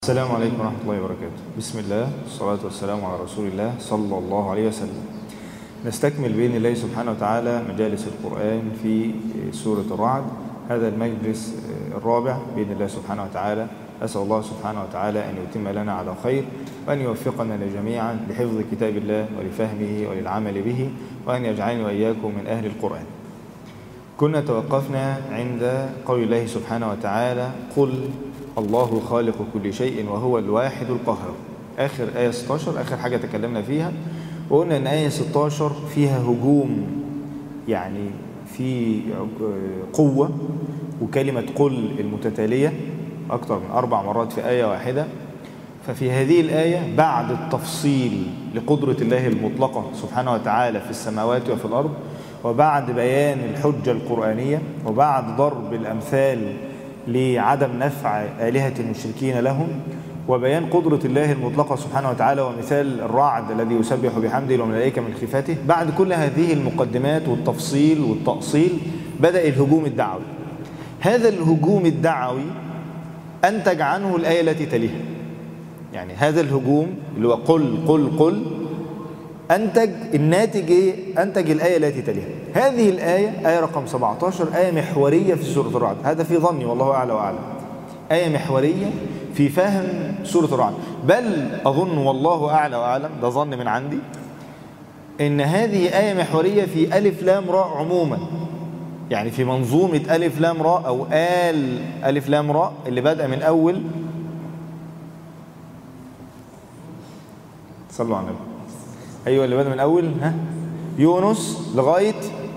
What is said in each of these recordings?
السلام عليكم ورحمة الله وبركاته بسم الله والصلاة والسلام على رسول الله صلى الله عليه وسلم نستكمل بإذن الله سبحانه وتعالى مجالس القرآن في سورة الرعد هذا المجلس الرابع بإذن الله سبحانه وتعالى أسأل الله سبحانه وتعالى أن يتم لنا على خير وأن يوفقنا جميعا لحفظ كتاب الله ولفهمه وللعمل به وأن يجعلني وإياكم من أهل القرآن كنا توقفنا عند قول الله سبحانه وتعالى قل الله خالق كل شيء وهو الواحد القهار آخر آية 16 آخر حاجة تكلمنا فيها وقلنا أن آية 16 فيها هجوم يعني في قوة وكلمة قل المتتالية أكثر من أربع مرات في آية واحدة ففي هذه الآية بعد التفصيل لقدرة الله المطلقة سبحانه وتعالى في السماوات وفي الأرض وبعد بيان الحجة القرآنية وبعد ضرب الأمثال لعدم نفع آلهة المشركين لهم وبيان قدرة الله المطلقة سبحانه وتعالى ومثال الرعد الذي يسبح بحمده والملائكة من خفته بعد كل هذه المقدمات والتفصيل والتأصيل بدأ الهجوم الدعوي هذا الهجوم الدعوي أنتج عنه الآية التي تليها يعني هذا الهجوم اللي هو قل قل قل أنتج الناتج إيه؟ أنتج الآية التي تليها هذه الآية آية رقم 17 آية محورية في سورة الرعد هذا في ظني والله أعلى وأعلم آية محورية في فهم سورة الرعد بل أظن والله أعلى وأعلم ده ظن من عندي إن هذه آية محورية في ألف لام راء عموما يعني في منظومة ألف لام راء أو آل ألف لام راء اللي بدأ من أول صلوا على النبي ايوه اللي بدا من اول ها يونس لغايه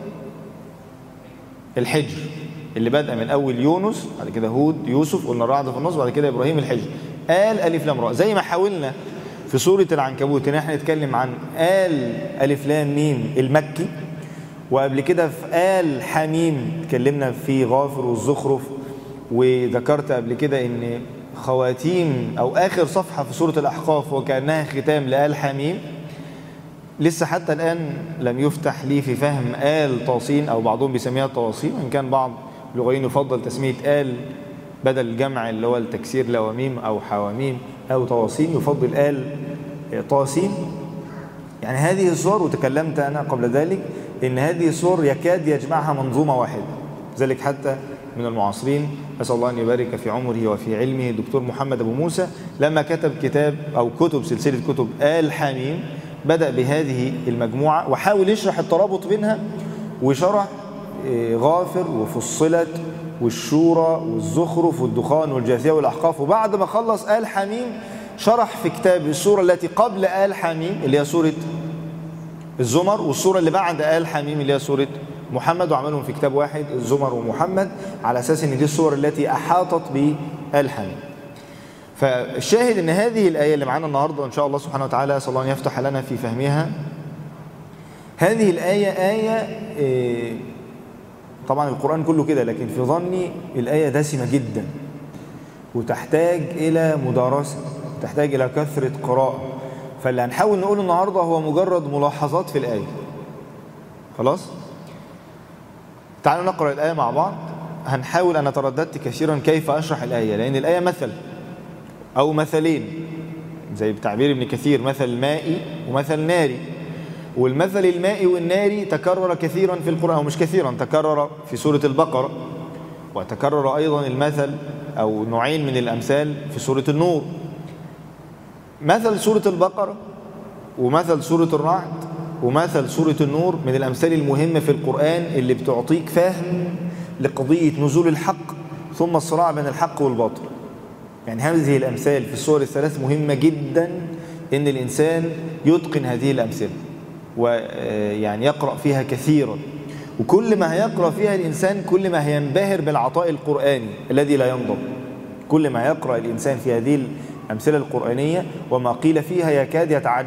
الحجر اللي بدا من اول يونس بعد كده هود يوسف قلنا الرعد في النص بعد كده ابراهيم الحجر آل ألف لام راء زي ما حاولنا في سورة العنكبوت ان احنا نتكلم عن آل ألف لام ميم المكي وقبل كده في آل حميم اتكلمنا في غافر والزخرف وذكرت قبل كده ان خواتيم او اخر صفحة في سورة الاحقاف وكأنها ختام لآل حميم لسه حتى الآن لم يفتح لي في فهم آل طاسين أو بعضهم بيسميها طواسين وإن كان بعض اللغويين يفضل تسمية آل بدل الجمع اللي هو التكسير لواميم أو حواميم أو طواسين يفضل آل طاسين يعني هذه الصور وتكلمت أنا قبل ذلك إن هذه الصور يكاد يجمعها منظومة واحدة ذلك حتى من المعاصرين أسأل الله أن يبارك في عمره وفي علمه الدكتور محمد أبو موسى لما كتب كتاب أو كتب سلسلة كتب آل حميم بدأ بهذه المجموعة وحاول يشرح الترابط بينها وشرح غافر وفصلت والشورى والزخرف والدخان والجاثية والأحقاف وبعد ما خلص آل حميم شرح في كتاب السورة التي قبل آل حميم اللي هي سورة الزمر والسورة اللي بعد آل حميم اللي هي سورة محمد وعملهم في كتاب واحد الزمر ومحمد على أساس أن دي السور التي أحاطت بآل حميم فالشاهد ان هذه الآية اللي معانا النهاردة إن شاء الله سبحانه وتعالى أسأل الله أن يفتح لنا في فهمها هذه الآية آية إيه طبعا القرآن كله كده لكن في ظني الآية دسمة جدا وتحتاج إلى مدارسة تحتاج إلى كثرة قراءة فاللي هنحاول نقوله النهاردة هو مجرد ملاحظات في الآية خلاص تعالوا نقرأ الآية مع بعض هنحاول أنا ترددت كثيرا كيف أشرح الآية لأن الآية مثل أو مثلين زي بتعبير ابن كثير مثل مائي ومثل ناري والمثل المائي والناري تكرر كثيرا في القرآن ومش كثيرا تكرر في سورة البقرة وتكرر أيضا المثل أو نوعين من الأمثال في سورة النور مثل سورة البقرة ومثل سورة الرعد ومثل سورة النور من الأمثال المهمة في القرآن اللي بتعطيك فهم لقضية نزول الحق ثم الصراع بين الحق والباطل يعني هذه الأمثال في الصور الثلاث مهمة جدا إن الإنسان يتقن هذه الأمثلة ويعني يقرأ فيها كثيرا وكل ما هيقرأ فيها الإنسان كل ما هينبهر بالعطاء القرآني الذي لا ينضب كل ما يقرأ الإنسان في هذه الأمثلة القرآنية وما قيل فيها يكاد يتعجب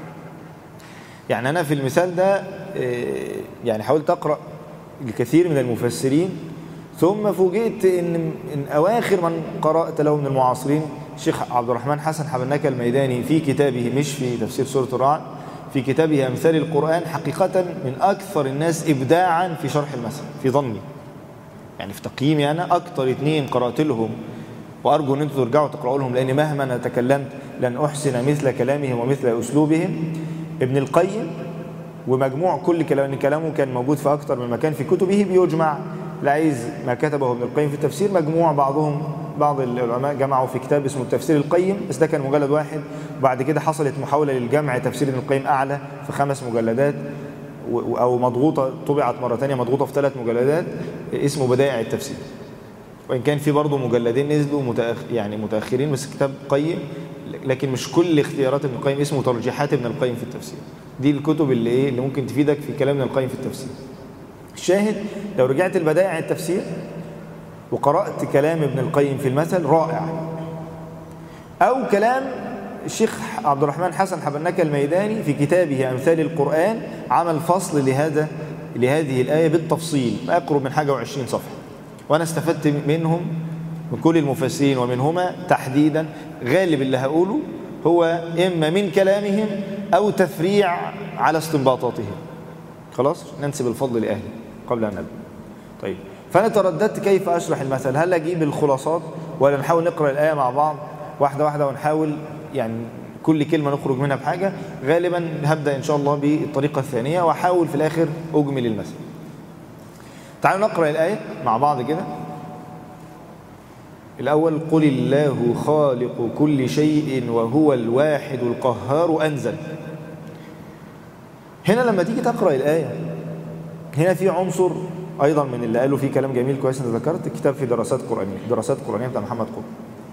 يعني أنا في المثال ده يعني حاولت أقرأ الكثير من المفسرين ثم فوجئت ان من اواخر من قرات له من المعاصرين الشيخ عبد الرحمن حسن حبناك الميداني في كتابه مش في تفسير سوره الرعد في كتابه امثال القران حقيقه من اكثر الناس ابداعا في شرح المثل في ظني يعني في تقييمي انا اكثر اثنين قرات لهم وأرجو أن أنتم ترجعوا تقرأوا لهم لأن مهما أنا تكلمت لن أحسن مثل كلامهم ومثل أسلوبهم ابن القيم ومجموع كل كلام كلامه كان موجود في أكثر من مكان في كتبه بيجمع لعايز ما كتبه ابن القيم في التفسير مجموع بعضهم بعض العلماء جمعوا في كتاب اسمه التفسير القيم بس ده كان مجلد واحد وبعد كده حصلت محاولة للجمع تفسير ابن القيم أعلى في خمس مجلدات أو مضغوطة طبعت مرة ثانيه مضغوطة في ثلاث مجلدات اسمه بدائع التفسير وإن كان في برضه مجلدين نزلوا متأخ يعني متأخرين بس كتاب قيم لكن مش كل اختيارات ابن القيم اسمه ترجيحات ابن القيم في التفسير دي الكتب اللي ايه اللي ممكن تفيدك في كلام ابن القيم في التفسير الشاهد لو رجعت البدائع التفسير وقرأت كلام ابن القيم في المثل رائع أو كلام الشيخ عبد الرحمن حسن حبنك الميداني في كتابه أمثال القرآن عمل فصل لهذا لهذه الآية بالتفصيل ما أقرب من حاجة وعشرين صفحة وأنا استفدت منهم من كل المفسرين ومنهما تحديدا غالب اللي هقوله هو إما من كلامهم أو تفريع على استنباطاتهم خلاص ننسب الفضل لأهله قبل أن نبدأ طيب فأنا ترددت كيف أشرح المثل هل أجيب الخلاصات ولا نحاول نقرأ الآية مع بعض واحدة واحدة ونحاول يعني كل كلمة نخرج منها بحاجة غالبا هبدأ إن شاء الله بالطريقة الثانية وأحاول في الآخر أجمل المثل تعالوا نقرأ الآية مع بعض كده الأول قل الله خالق كل شيء وهو الواحد القهار أنزل هنا لما تيجي تقرأ الآية هنا في عنصر أيضا من اللي قالوا فيه كلام جميل كويس أنا ذكرت كتاب في دراسات قرآنية دراسات قرآنية بتاع محمد قطب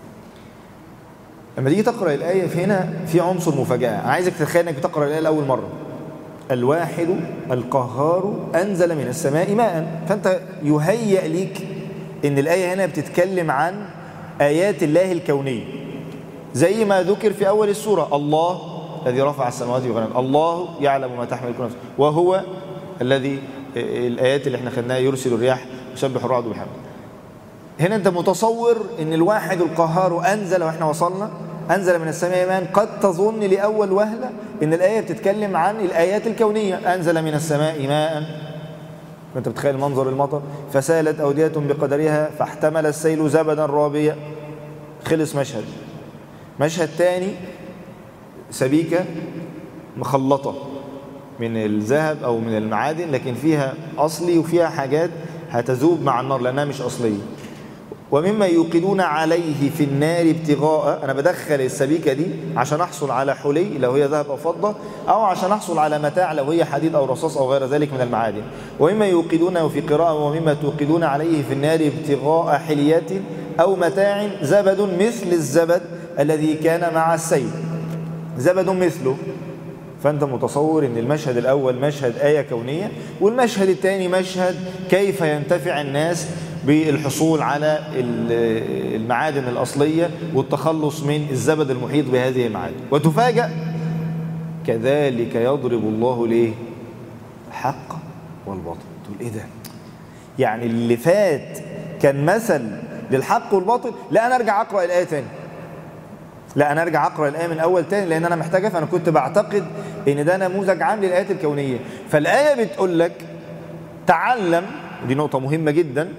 لما تيجي تقرأ الآية في هنا في عنصر مفاجأة أنا عايزك تتخيل إنك بتقرأ الآية لأول مرة الواحد القهار أنزل من السماء ماء فأنت يهيأ ليك إن الآية هنا بتتكلم عن آيات الله الكونية زي ما ذكر في أول السورة الله الذي رفع السماوات والأرض الله يعلم ما تحمل كل نفس وهو الذي الآيات اللي احنا خدناها يرسل الرياح يسبح الرعد بحمده هنا انت متصور ان الواحد القهار انزل واحنا وصلنا انزل من السماء ماء قد تظن لاول وهله ان الايه بتتكلم عن الايات الكونيه انزل من السماء ماء فانت بتخيل منظر المطر فسالت اوديه بقدرها فاحتمل السيل زبدا رابيا خلص مشهد مشهد تاني سبيكه مخلطه من الذهب او من المعادن لكن فيها اصلي وفيها حاجات هتذوب مع النار لانها مش اصليه ومما يوقدون عليه في النار ابتغاء أنا بدخل السبيكة دي عشان أحصل على حلي لو هي ذهب أو فضة أو عشان أحصل على متاع لو هي حديد أو رصاص أو غير ذلك من المعادن ومما يوقدون في قراءة ومما توقدون عليه في النار ابتغاء حليات أو متاع زبد مثل الزبد الذي كان مع السيل زبد مثله فأنت متصور أن المشهد الأول مشهد آية كونية والمشهد الثاني مشهد كيف ينتفع الناس بالحصول على المعادن الأصلية والتخلص من الزبد المحيط بهذه المعادن وتفاجأ كذلك يضرب الله ليه الحق والباطل تقول ايه ده يعني اللي فات كان مثل للحق والباطل لا انا ارجع اقرا الايه تاني لا انا ارجع اقرا الايه من اول تاني لان انا محتاجه فانا كنت بعتقد ان ده نموذج عام للايات الكونيه فالايه بتقول لك تعلم ودي نقطه مهمه جدا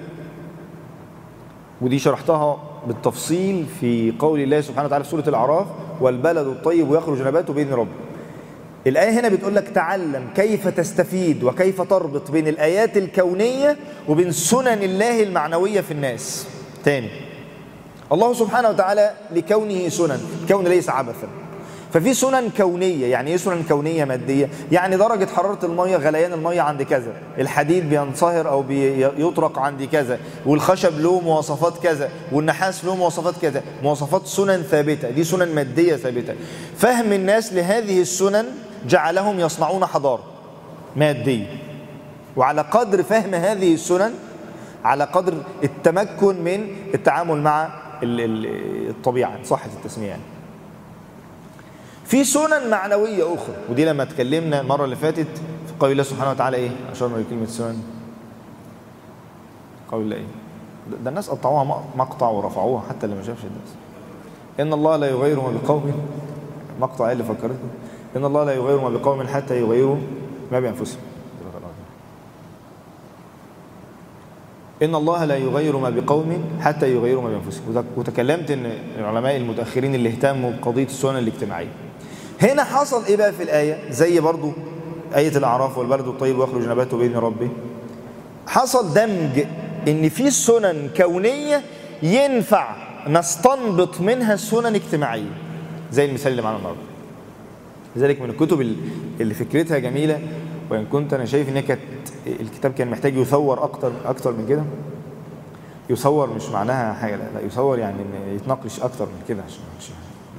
ودي شرحتها بالتفصيل في قول الله سبحانه وتعالى في سورة الأعراف والبلد الطيب ويخرج نباته بإذن ربه الآية هنا بتقول لك تعلم كيف تستفيد وكيف تربط بين الآيات الكونية وبين سنن الله المعنوية في الناس تاني الله سبحانه وتعالى لكونه سنن الكون ليس عبثا ففي سنن كونية يعني ايه سنن كونية مادية يعني درجة حرارة المية غليان المية عند كذا الحديد بينصهر أو بيطرق عند كذا والخشب له مواصفات كذا والنحاس له مواصفات كذا مواصفات سنن ثابتة دي سنن مادية ثابتة فهم الناس لهذه السنن جعلهم يصنعون حضارة مادية وعلى قدر فهم هذه السنن على قدر التمكن من التعامل مع الطبيعة صحة التسمية يعني. في سنن معنوية أخرى ودي لما اتكلمنا المرة اللي فاتت في قول الله سبحانه وتعالى إيه أشرنا لكلمة سنن قول الله إيه ده الناس قطعوها مقطع ورفعوها حتى اللي ما شافش الناس إن الله لا يغير ما بقوم مقطع إيه اللي فكرتكم إن الله لا يغير ما بقوم حتى يغيروا ما بأنفسهم إن الله لا يغير ما بقوم حتى يغيروا ما بأنفسهم وتكلمت إن العلماء المتأخرين اللي اهتموا بقضية السنن الاجتماعية هنا حصل إيه بقى في الآية زي برضو آية الأعراف والبلد الطيب ويخرج نباته بإذن ربه حصل دمج إن في سنن كونية ينفع نستنبط منها سنن اجتماعية زي المثال اللي معانا النهارده لذلك من الكتب اللي فكرتها جميلة وإن كنت أنا شايف إن كانت الكتاب كان محتاج يثور أكتر أكتر من كده يصور مش معناها حاجة لا, لا يصور يعني إن يتناقش أكتر من كده عشان عشان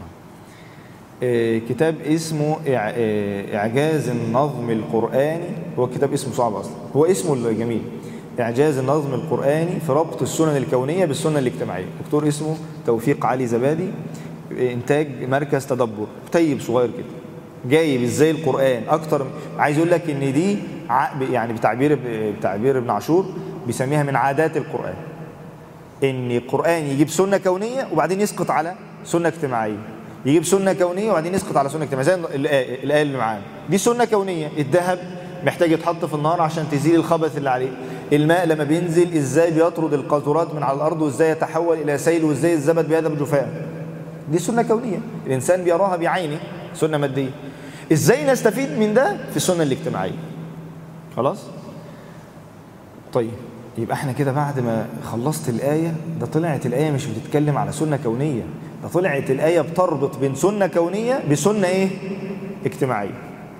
إيه كتاب اسمه إع- إعجاز النظم القرآني هو كتاب اسمه صعب أصلا هو اسمه الجميل إعجاز النظم القرآني في ربط السنن الكونية بالسنن الاجتماعية دكتور اسمه توفيق علي زبادي إنتاج مركز تدبر كتيب صغير كده جايب ازاي القرآن أكتر عايز يقول لك إن دي ع- يعني بتعبير بتعبير ابن عاشور بيسميها من عادات القرآن ان القران يجيب سنه كونيه وبعدين يسقط على سنه اجتماعيه يجيب سنه كونيه وبعدين يسقط على سنه اجتماعيه زي الايه الآية اللي معانا دي سنه كونيه الذهب محتاج يتحط في النار عشان تزيل الخبث اللي عليه الماء لما بينزل ازاي بيطرد القاذورات من على الارض وازاي يتحول الى سيل وازاي الزبد بيذهب جفاء دي سنه كونيه الانسان بيراها بعينه سنه ماديه ازاي نستفيد من ده في السنه الاجتماعيه خلاص طيب يبقى احنا كده بعد ما خلصت الآية ده طلعت الآية مش بتتكلم على سنة كونية ده طلعت الآية بتربط بين سنة كونية بسنة ايه اجتماعية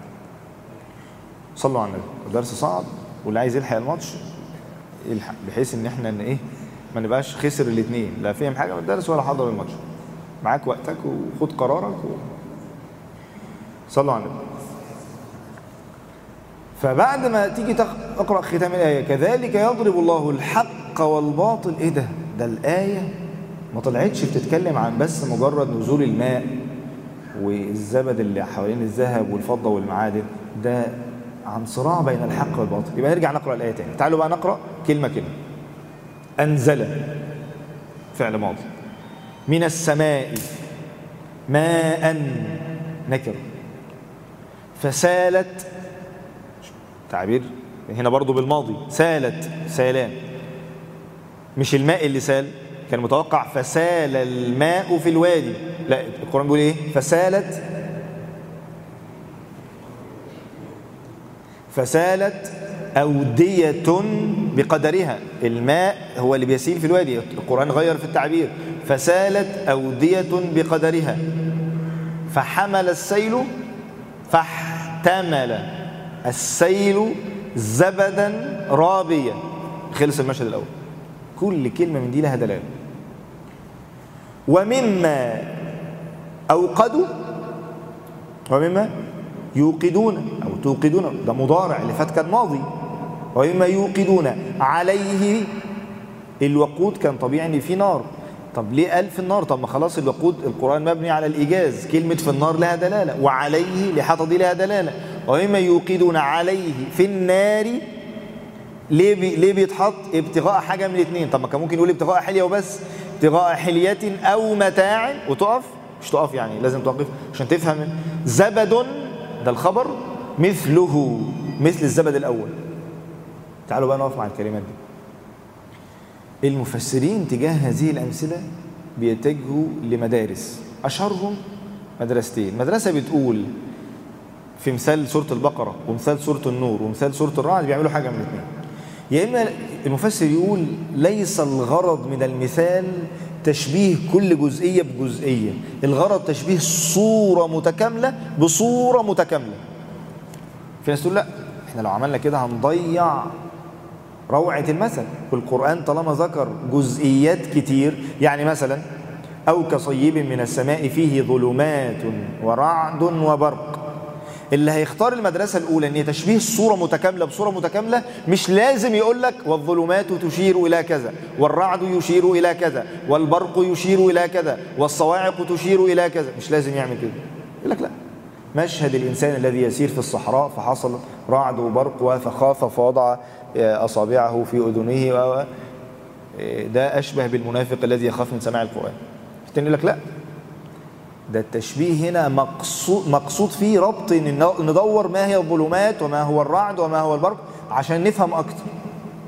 صلوا على النبي الدرس صعب واللي عايز يلحق الماتش يلحق بحيث ان احنا ان ايه ما نبقاش خسر الاثنين لا فهم حاجة من الدرس ولا حضر الماتش معاك وقتك وخد قرارك و... صلوا على النبي فبعد ما تيجي تقرأ ختام الآية كذلك يضرب الله الحق والباطل إيه ده؟ ده الآية ما طلعتش بتتكلم عن بس مجرد نزول الماء والزبد اللي حوالين الذهب والفضة والمعادن ده عن صراع بين الحق والباطل يبقى نرجع نقرأ الآية تاني تعالوا بقى نقرأ كلمة كلمة أنزل فعل ماضي من السماء ماء نكر فسالت تعبير هنا برضو بالماضي سالت سالان مش الماء اللي سال كان متوقع فسال الماء في الوادي لا القرآن بيقول ايه فسالت فسالت أودية بقدرها الماء هو اللي بيسيل في الوادي القرآن غير في التعبير فسالت أودية بقدرها فحمل السيل فاحتمل السيل زبدا رابيا خلص المشهد الأول كل كلمة من دي لها دلالة ومما أوقدوا ومما يوقدون أو توقدون ده مضارع اللي فات كان ماضي ومما يوقدون عليه الوقود كان طبيعي ان في نار طب ليه قال في النار طب ما خلاص الوقود القرآن مبني على الإيجاز كلمة في النار لها دلالة وعليه لحاطة دي لها دلالة ومما يوقدون عليه في النار ليه بي ليه بيتحط ابتغاء حاجة من الاثنين طب ما كان ممكن يقول ابتغاء حلية وبس ابتغاء حلية أو متاع وتقف مش تقف يعني لازم توقف عشان تفهم زبد ده الخبر مثله مثل الزبد الأول تعالوا بقى نقف مع الكلمات دي المفسرين تجاه هذه الأمثلة بيتجهوا لمدارس أشهرهم مدرستين مدرسة بتقول في مثال سورة البقرة ومثال سورة النور ومثال سورة الرعد بيعملوا حاجة من الاثنين يا إما المفسر يقول ليس الغرض من المثال تشبيه كل جزئية بجزئية الغرض تشبيه صورة متكاملة بصورة متكاملة في ناس تقول لا احنا لو عملنا كده هنضيع روعة المثل والقرآن طالما ذكر جزئيات كتير يعني مثلا أو كصيب من السماء فيه ظلمات ورعد وبرق اللي هيختار المدرسة الأولى أن تشبيه الصورة متكاملة بصورة متكاملة مش لازم يقول لك والظلمات تشير إلى كذا والرعد يشير إلى كذا والبرق يشير إلى كذا والصواعق تشير إلى كذا مش لازم يعمل كده يقول لك لا مشهد الإنسان الذي يسير في الصحراء فحصل رعد وبرق فخاف فوضع أصابعه في أذنه و ده أشبه بالمنافق الذي يخاف من سماع القرآن الثاني يقول لك لا ده التشبيه هنا مقصود, مقصود فيه ربط ندور ما هي الظلمات وما هو الرعد وما هو البرق عشان نفهم أكتر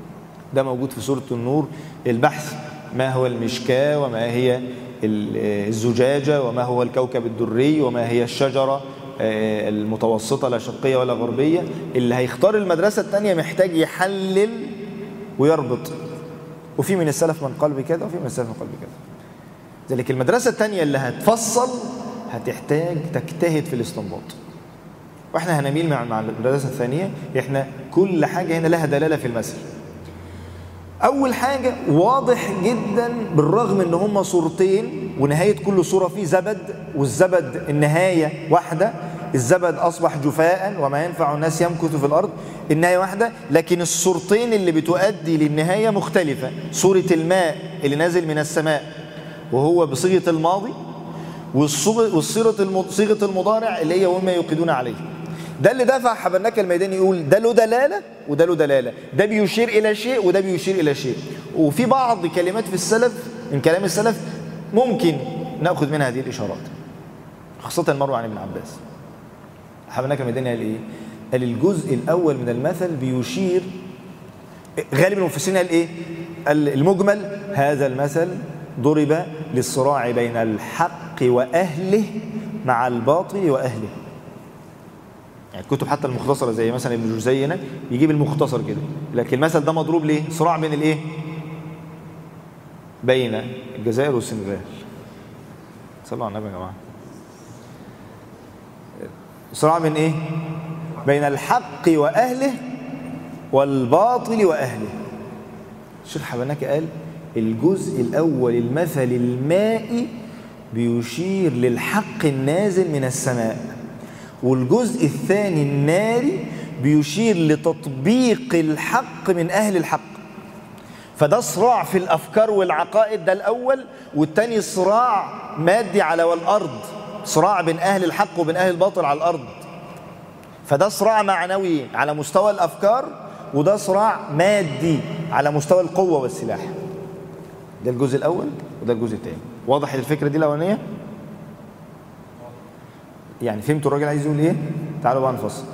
ده موجود في سورة النور البحث ما هو المشكاة وما هي الزجاجة وما هو الكوكب الدري وما هي الشجرة آه، المتوسطة لا شرقية ولا غربية اللي هيختار المدرسة الثانية محتاج يحلل ويربط وفي من السلف من قلب كذا وفي من السلف من قلب كذا ذلك المدرسة الثانية اللي هتفصل هتحتاج تجتهد في الاستنباط واحنا هنميل مع المدرسة الثانية احنا كل حاجة هنا لها دلالة في المثل اول حاجة واضح جدا بالرغم ان هما صورتين ونهاية كل صورة فيه زبد والزبد النهاية واحدة الزبد أصبح جفاء وما ينفع الناس يمكث في الأرض النهاية واحدة لكن الصورتين اللي بتؤدي للنهاية مختلفة صورة الماء اللي نازل من السماء وهو بصيغة الماضي والصيغة صيغة المضارع اللي هي وما يوقدون عليه ده اللي دفع حبناك الميداني يقول ده له دلالة وده له دلالة ده بيشير إلى شيء وده بيشير إلى شيء وفي بعض كلمات في السلف من كلام السلف ممكن نأخذ منها هذه الإشارات خاصة مروي عن ابن عباس حبناك الميداني قال إيه قال الجزء الأول من المثل بيشير غالب المفسرين قال إيه قال المجمل هذا المثل ضرب للصراع بين الحق وأهله مع الباطل وأهله يعني الكتب حتى المختصرة زي مثلا ابن جوزي هنا يجيب المختصر كده لكن المثل ده مضروب ليه صراع بين الايه بين الجزائر والسنغال صلوا على النبي يا جماعه صراع بين ايه بين الحق واهله والباطل واهله الشيخ حبناك قال الجزء الاول المثل المائي بيشير للحق النازل من السماء والجزء الثاني الناري بيشير لتطبيق الحق من أهل الحق فده صراع في الأفكار والعقائد ده الأول والتاني صراع مادي على والأرض صراع بين أهل الحق وبين أهل الباطل على الأرض فده صراع معنوي على مستوى الأفكار وده صراع مادي على مستوى القوة والسلاح ده الجزء الأول وده الجزء الثاني واضح الفكرة دي الأولانية؟ يعني فهمتوا الراجل عايز يقول ايه تعالوا بقى نفصل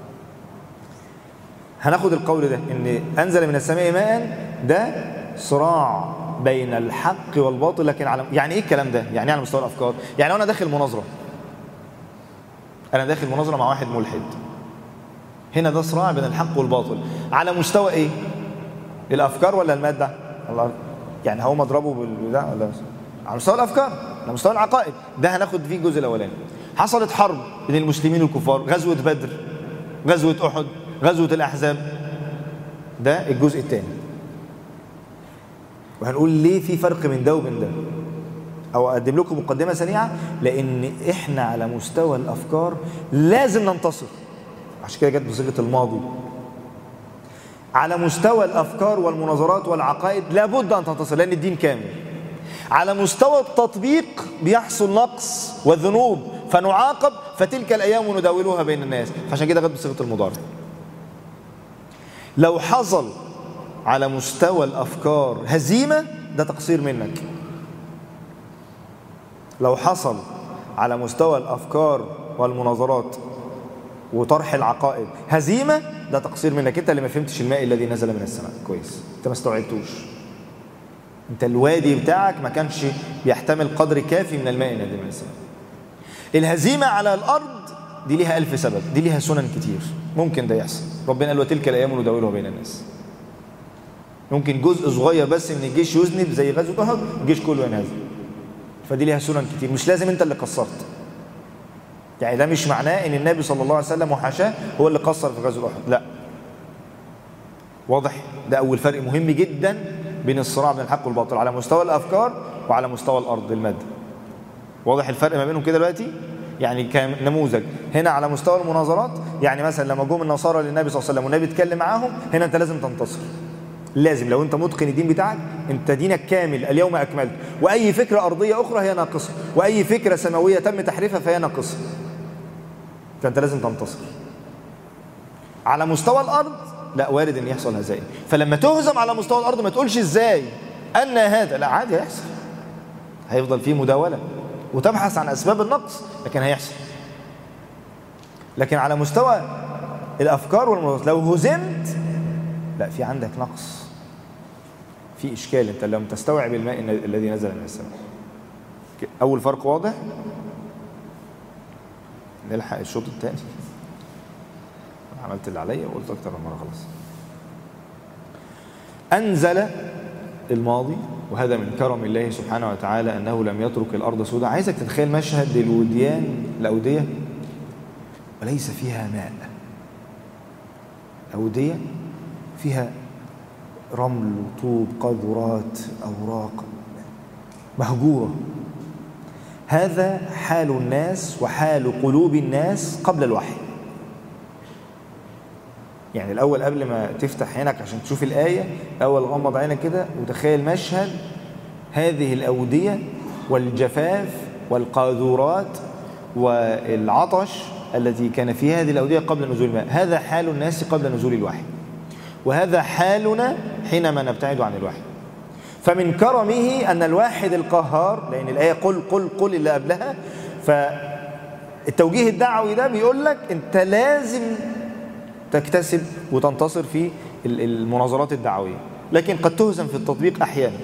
هناخد القول ده ان انزل من السماء ماء ده صراع بين الحق والباطل لكن على يعني ايه الكلام ده يعني على مستوى الافكار يعني لو انا داخل مناظره انا داخل مناظره مع واحد ملحد هنا ده صراع بين الحق والباطل على مستوى ايه الافكار ولا الماده الله يعني هو مضربه بالبتاع ولا على مستوى الافكار على مستوى العقائد ده هناخد فيه الجزء الاولاني حصلت حرب بين المسلمين والكفار غزوة بدر غزوة أحد غزوة الأحزاب ده الجزء الثاني وهنقول ليه في فرق من ده وبين ده أو أقدم لكم مقدمة سريعة لأن إحنا على مستوى الأفكار لازم ننتصر عشان كده جت بصيغة الماضي على مستوى الأفكار والمناظرات والعقائد لابد أن تنتصر لأن الدين كامل على مستوى التطبيق بيحصل نقص وذنوب فنعاقب فتلك الأيام نداولها بين الناس فعشان كده جت بصيغة المضارع لو حصل على مستوى الأفكار هزيمة ده تقصير منك لو حصل على مستوى الأفكار والمناظرات وطرح العقائد هزيمة ده تقصير منك انت اللي ما فهمتش الماء الذي نزل من السماء كويس انت ما استوعبتوش انت الوادي بتاعك ما كانش بيحتمل قدر كافي من الماء الذي من السماء الهزيمة على الأرض دي ليها ألف سبب دي ليها سنن كتير ممكن ده يحصل ربنا قال وتلك الأيام نداولها بين الناس ممكن جزء صغير بس من الجيش يذنب زي غزوة أحد الجيش كله ينهزم فدي ليها سنن كتير مش لازم أنت اللي قصرت يعني ده مش معناه ان النبي صلى الله عليه وسلم وحاشاه هو اللي قصر في غزوه احد لا واضح ده اول فرق مهم جدا بين الصراع بين الحق والباطل على مستوى الافكار وعلى مستوى الارض الماده واضح الفرق ما بينهم كده دلوقتي يعني كنموذج هنا على مستوى المناظرات يعني مثلا لما جم النصارى للنبي صلى الله عليه وسلم والنبي اتكلم معاهم هنا انت لازم تنتصر لازم لو انت متقن الدين بتاعك انت دينك كامل اليوم اكملت واي فكره ارضيه اخرى هي ناقصه واي فكره سماويه تم تحريفها فهي ناقصه فانت لازم تنتصر على مستوى الارض لا وارد ان يحصل هزائم فلما تهزم على مستوى الارض ما تقولش ازاي ان هذا لا عادي هيحصل هيفضل فيه مداوله وتبحث عن أسباب النقص لكن هيحصل لكن على مستوى الأفكار والمنظرات لو هزمت لا في عندك نقص في إشكال أنت لم تستوعب الماء الذي نزل من السماء أول فرق واضح نلحق الشوط الثاني عملت اللي عليا وقلت أكتر من مرة خلاص أنزل الماضي وهذا من كرم الله سبحانه وتعالى أنه لم يترك الأرض سوداء عايزك تتخيل مشهد للوديان الأودية وليس فيها ماء أودية فيها رمل وطوب قذرات أوراق مهجورة هذا حال الناس وحال قلوب الناس قبل الوحي يعني الأول قبل ما تفتح عينك عشان تشوف الآية أول غمض عينك كده وتخيل مشهد هذه الأودية والجفاف والقاذورات والعطش التي كان في هذه الأودية قبل نزول الماء هذا حال الناس قبل نزول الوحي وهذا حالنا حينما نبتعد عن الوحي فمن كرمه أن الواحد القهار لأن الآية قل قل قل اللي قبلها فالتوجيه الدعوي ده بيقول لك أنت لازم تكتسب وتنتصر في المناظرات الدعوية لكن قد تهزم في التطبيق أحيانا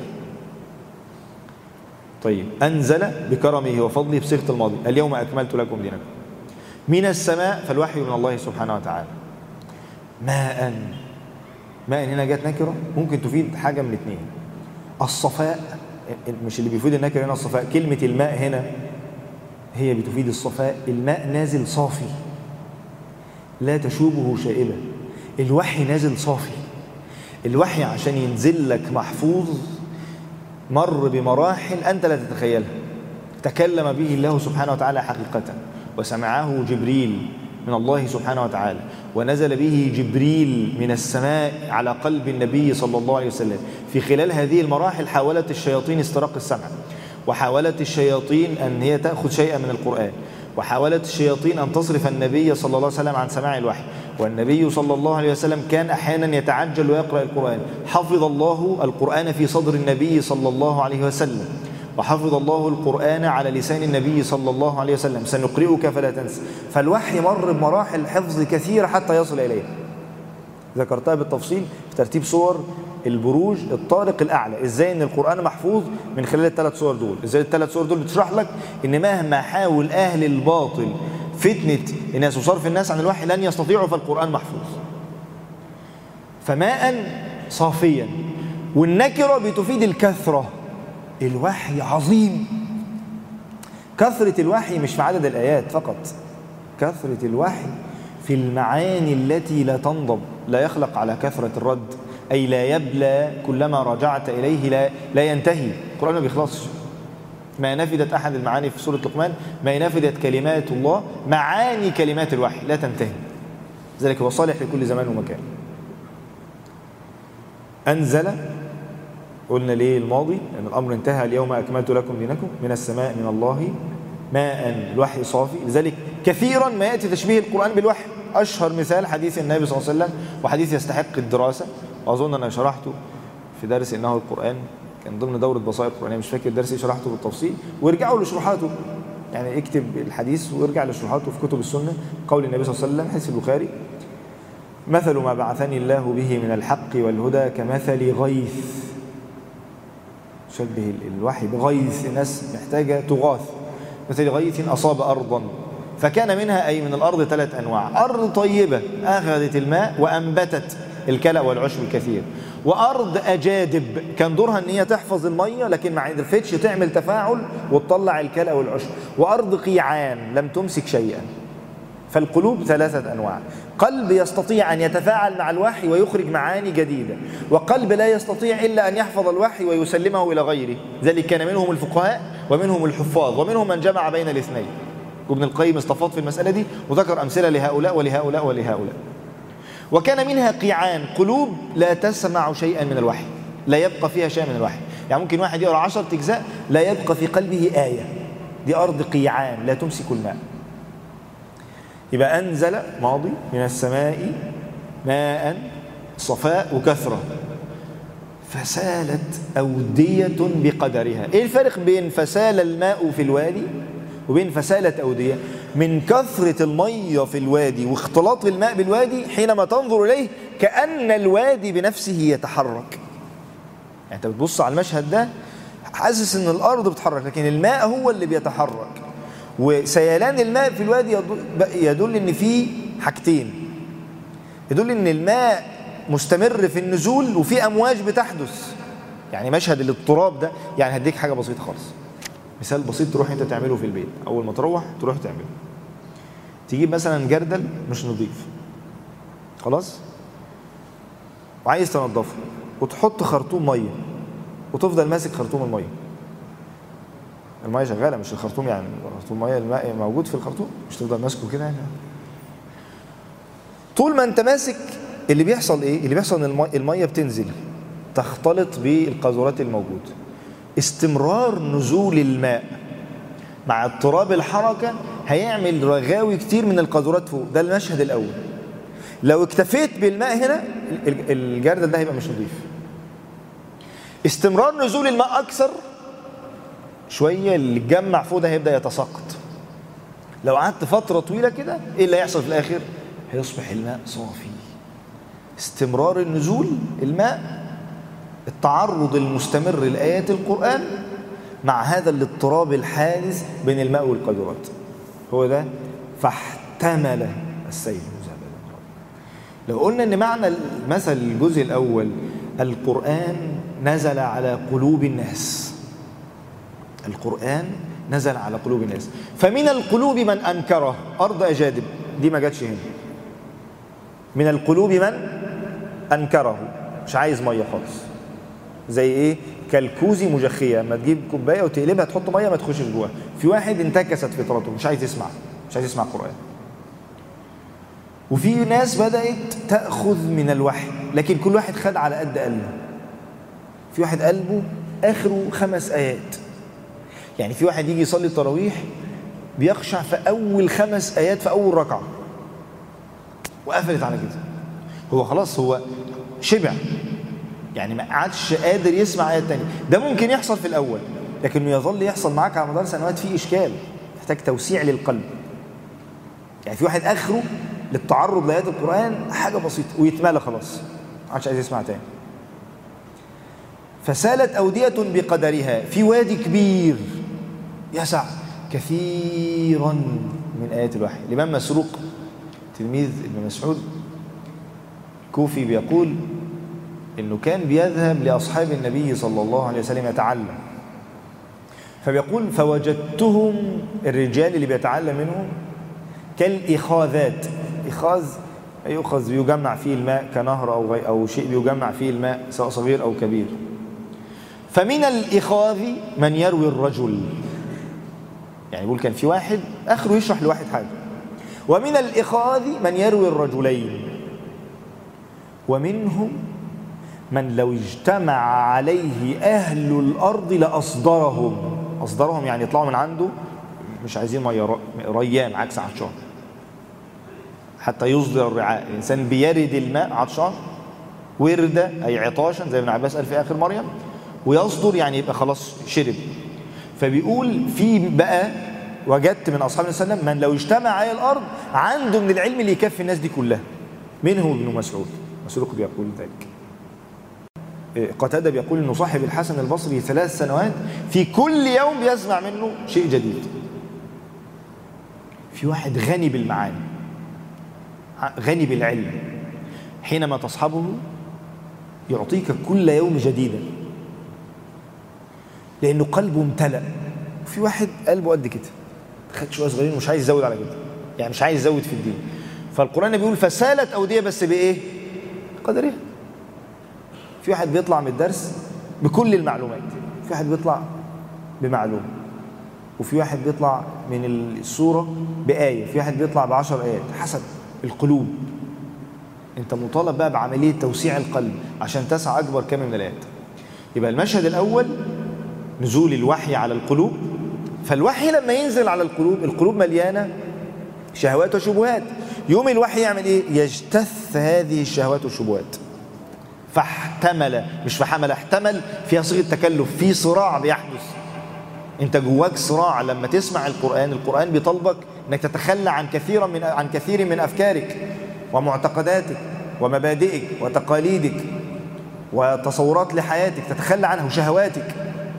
طيب أنزل بكرمه وفضله بصيغة الماضي اليوم أكملت لكم دينكم من السماء فالوحي من الله سبحانه وتعالى ماء ماء هنا جت نكرة ممكن تفيد حاجة من اثنين الصفاء مش اللي بيفيد النكرة هنا الصفاء كلمة الماء هنا هي بتفيد الصفاء الماء نازل صافي لا تشوبه شائبة الوحي نازل صافي الوحي عشان ينزل لك محفوظ مر بمراحل أنت لا تتخيلها تكلم به الله سبحانه وتعالى حقيقة وسمعه جبريل من الله سبحانه وتعالى ونزل به جبريل من السماء على قلب النبي صلى الله عليه وسلم في خلال هذه المراحل حاولت الشياطين استراق السمع وحاولت الشياطين أن هي تأخذ شيئا من القرآن وحاولت الشياطين أن تصرف النبي صلى الله عليه وسلم عن سماع الوحي والنبي صلى الله عليه وسلم كان أحيانا يتعجل ويقرأ القرآن حفظ الله القرآن في صدر النبي صلى الله عليه وسلم وحفظ الله القرآن على لسان النبي صلى الله عليه وسلم سنقرئك فلا تنسى فالوحي مر بمراحل حفظ كثيرة حتى يصل إليه ذكرتها بالتفصيل في ترتيب صور البروج الطارق الأعلى إزاي أن القرآن محفوظ من خلال الثلاث صور دول إزاي الثلاث صور دول بتشرح لك أن مهما حاول أهل الباطل فتنة الناس وصرف الناس عن الوحي لن يستطيعوا فالقرآن محفوظ فماء صافيا والنكرة بتفيد الكثرة الوحي عظيم كثرة الوحي مش في عدد الآيات فقط كثرة الوحي في المعاني التي لا تنضب لا يخلق على كثرة الرد أي لا يبلى كلما رجعت إليه لا, لا ينتهي القرآن ما بيخلصش ما نفدت أحد المعاني في سورة لقمان ما نفدت كلمات الله معاني كلمات الوحي لا تنتهي ذلك هو صالح لكل زمان ومكان أنزل قلنا ليه الماضي لأن الأمر انتهى اليوم أكملت لكم دينكم من السماء من الله ماء الوحي صافي لذلك كثيرا ما يأتي تشبيه القرآن بالوحي أشهر مثال حديث النبي صلى الله عليه وسلم وحديث يستحق الدراسة وأظن أنا شرحته في درس إنه القرآن كان ضمن دورة بصائر القرآنية مش فاكر درسي شرحته بالتفصيل وارجعوا لشروحاته يعني اكتب الحديث وارجع لشروحاته في كتب السنة قول النبي صلى الله عليه وسلم حديث البخاري مثل ما بعثني الله به من الحق والهدى كمثل غيث شبه الوحي بغيث الناس محتاجة تغاث مثل غيث أصاب أرضا فكان منها أي من الأرض ثلاث أنواع أرض طيبة أخذت الماء وأنبتت الكلأ والعشب الكثير وأرض أجادب كان دورها أن هي تحفظ المية لكن ما عرفتش تعمل تفاعل وتطلع الكلأ والعشب وأرض قيعان لم تمسك شيئا فالقلوب ثلاثة أنواع قلب يستطيع أن يتفاعل مع الوحي ويخرج معاني جديدة وقلب لا يستطيع إلا أن يحفظ الوحي ويسلمه إلى غيره ذلك كان منهم الفقهاء ومنهم الحفاظ ومنهم من جمع بين الاثنين وابن القيم استفاض في المسألة دي وذكر أمثلة لهؤلاء ولهؤلاء ولهؤلاء وكان منها قيعان قلوب لا تسمع شيئا من الوحي لا يبقى فيها شيء من الوحي يعني ممكن واحد يقرأ عشرة أجزاء لا يبقى في قلبه آية دي أرض قيعان لا تمسك الماء يبقى أنزل ماضي من السماء ماء صفاء وكثرة فسالت أودية بقدرها إيه الفرق بين فسال الماء في الوادي وبين فسالة أودية من كثرة المية في الوادي واختلاط الماء بالوادي حينما تنظر إليه كأن الوادي بنفسه يتحرك يعني انت بتبص على المشهد ده حاسس ان الارض بتتحرك لكن الماء هو اللي بيتحرك وسيلان الماء في الوادي يدل ان في حاجتين يدل ان الماء مستمر في النزول وفي امواج بتحدث يعني مشهد الاضطراب ده يعني هديك حاجه بسيطه خالص مثال بسيط تروح انت تعمله في البيت اول ما تروح تروح تعمله تجيب مثلا جردل مش نظيف خلاص وعايز تنضفه وتحط خرطوم ميه وتفضل ماسك خرطوم الميه الميه شغاله مش الخرطوم يعني خرطوم ميه الماء موجود في الخرطوم مش تفضل ماسكه كده يعني طول ما انت ماسك اللي بيحصل ايه اللي بيحصل ان الميه بتنزل تختلط بالقاذورات الموجوده استمرار نزول الماء مع اضطراب الحركه هيعمل رغاوي كتير من القاذورات فوق ده المشهد الاول لو اكتفيت بالماء هنا الجردل ده هيبقى مش نظيف استمرار نزول الماء اكثر شويه اللي اتجمع فوق ده هيبدا يتساقط لو قعدت فتره طويله كده ايه اللي هيحصل في الاخر هيصبح الماء صافي استمرار النزول الماء التعرض المستمر لايات القران مع هذا الاضطراب الحادث بين الماء والقدرات هو ده فاحتمل السيل لو قلنا ان معنى مثل الجزء الاول القران نزل على قلوب الناس القرآن نزل على قلوب الناس فمن القلوب من أنكره أرض أجادب دي ما جاتش هنا من القلوب من أنكره مش عايز مية خالص زي إيه كالكوزي مجخية لما تجيب كوباية وتقلبها تحط مية ما تخشش جواها في واحد انتكست فطرته مش عايز يسمع مش عايز يسمع قرآن وفي ناس بدأت تأخذ من الوحي لكن كل واحد خد على قد قلبه في واحد قلبه آخره خمس آيات يعني في واحد يجي يصلي التراويح بيخشع في أول خمس آيات في أول ركعة وقفلت على كده هو خلاص هو شبع يعني ما عادش قادر يسمع آيات تانية ده ممكن يحصل في الأول لكنه يظل يحصل معاك على مدار سنوات فيه إشكال محتاج توسيع للقلب يعني في واحد آخره للتعرض لآيات القرآن حاجة بسيطة ويتمالى خلاص ما عادش عايز يسمع تاني فسالت أودية بقدرها في وادي كبير يسع كثيرا من آيات الوحي الإمام مسروق تلميذ ابن مسعود كوفي بيقول انه كان بيذهب لاصحاب النبي صلى الله عليه وسلم يتعلم فبيقول فوجدتهم الرجال اللي بيتعلم منهم كالاخاذات اخاذ يؤخذ بيجمع فيه الماء كنهر او غي او شيء بيجمع فيه الماء سواء صغير او كبير فمن الاخاذ من يروي الرجل يعني يقول كان في واحد اخره يشرح لواحد حاجه ومن الاخاذ من يروي الرجلين ومنهم من لو اجتمع عليه أهل الأرض لأصدرهم أصدرهم يعني يطلعوا من عنده مش عايزين مية ريان عكس عطشان حتى يصدر الرعاء الإنسان بيرد الماء عطشان وردة أي عطاشا زي ابن عباس قال في آخر مريم ويصدر يعني يبقى خلاص شرب فبيقول في بقى وجدت من أصحاب النبي صلى الله عليه وسلم من لو اجتمع على الأرض عنده من العلم اللي يكفي الناس دي كلها منهم ابن مسعود مسروق بيقول ذلك قتادة بيقول انه صاحب الحسن البصري ثلاث سنوات في كل يوم بيسمع منه شيء جديد في واحد غني بالمعاني غني بالعلم حينما تصحبه يعطيك كل يوم جديدا لانه قلبه امتلأ وفي واحد قلبه قد كده خد شويه صغيرين ومش عايز يزود على كده يعني مش عايز يزود في الدين فالقران بيقول فسالت اوديه بس بايه قدرها في واحد بيطلع من الدرس بكل المعلومات في واحد بيطلع بمعلومة وفي واحد بيطلع من السورة بآية في واحد بيطلع بعشر آيات حسب القلوب انت مطالب بقى بعملية توسيع القلب عشان تسعى أكبر كم من الآيات يبقى المشهد الأول نزول الوحي على القلوب فالوحي لما ينزل على القلوب القلوب مليانة شهوات وشبهات يوم الوحي يعمل ايه يجتث هذه الشهوات والشبهات فاحتمل مش فحمل احتمل فيها صيغه تكلف في صراع بيحدث انت جواك صراع لما تسمع القران القران بيطلبك انك تتخلى عن كثيرا من عن كثير من افكارك ومعتقداتك ومبادئك وتقاليدك وتصورات لحياتك تتخلى عنها وشهواتك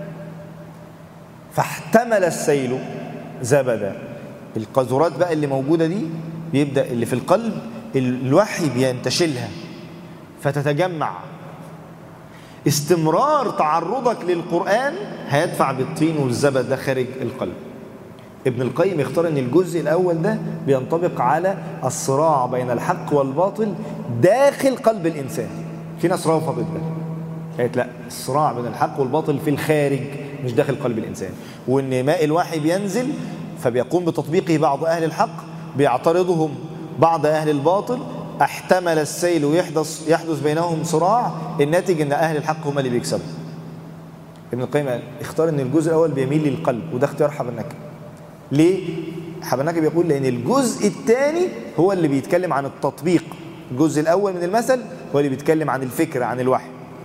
فاحتمل السيل زبدا القذورات بقى اللي موجودة دي بيبدأ اللي في القلب الوحي بينتشلها فتتجمع استمرار تعرضك للقرآن هيدفع بالطين والزبد ده خارج القلب ابن القيم يختار ان الجزء الاول ده بينطبق على الصراع بين الحق والباطل داخل قلب الانسان في ناس رفضت ده قالت لا الصراع بين الحق والباطل في الخارج مش داخل قلب الانسان وان ماء الوحي بينزل فبيقوم بتطبيقه بعض اهل الحق بيعترضهم بعض اهل الباطل احتمل السيل ويحدث يحدث بينهم صراع الناتج ان اهل الحق هم اللي بيكسبوا ابن القيم قال اختار ان الجزء الاول بيميل للقلب وده اختيار حبنكه ليه حبنكه بيقول لان الجزء الثاني هو اللي بيتكلم عن التطبيق الجزء الاول من المثل هو اللي بيتكلم عن الفكره عن الوحي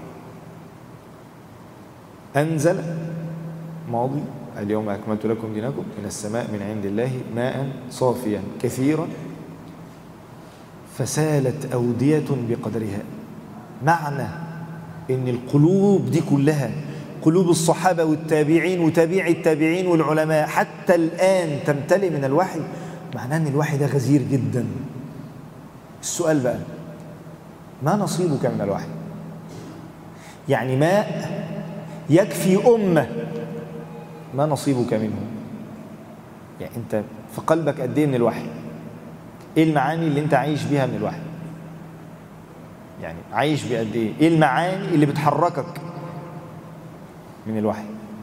انزل ماضي اليوم اكملت لكم دينكم من السماء من عند الله ماء صافيا كثيرا فسالت أودية بقدرها معنى إن القلوب دي كلها قلوب الصحابة والتابعين وتابعي التابعين والعلماء حتى الآن تمتلئ من الوحي معناه أن الوحي ده غزير جدا السؤال بقى ما نصيبك من الوحي يعني ماء يكفي أمة ما نصيبك منه يعني أنت في قلبك قد إيه من الوحي ايه المعاني اللي انت عايش بيها من الوحي يعني عايش بقد ايه ايه المعاني اللي بتحركك من الوحي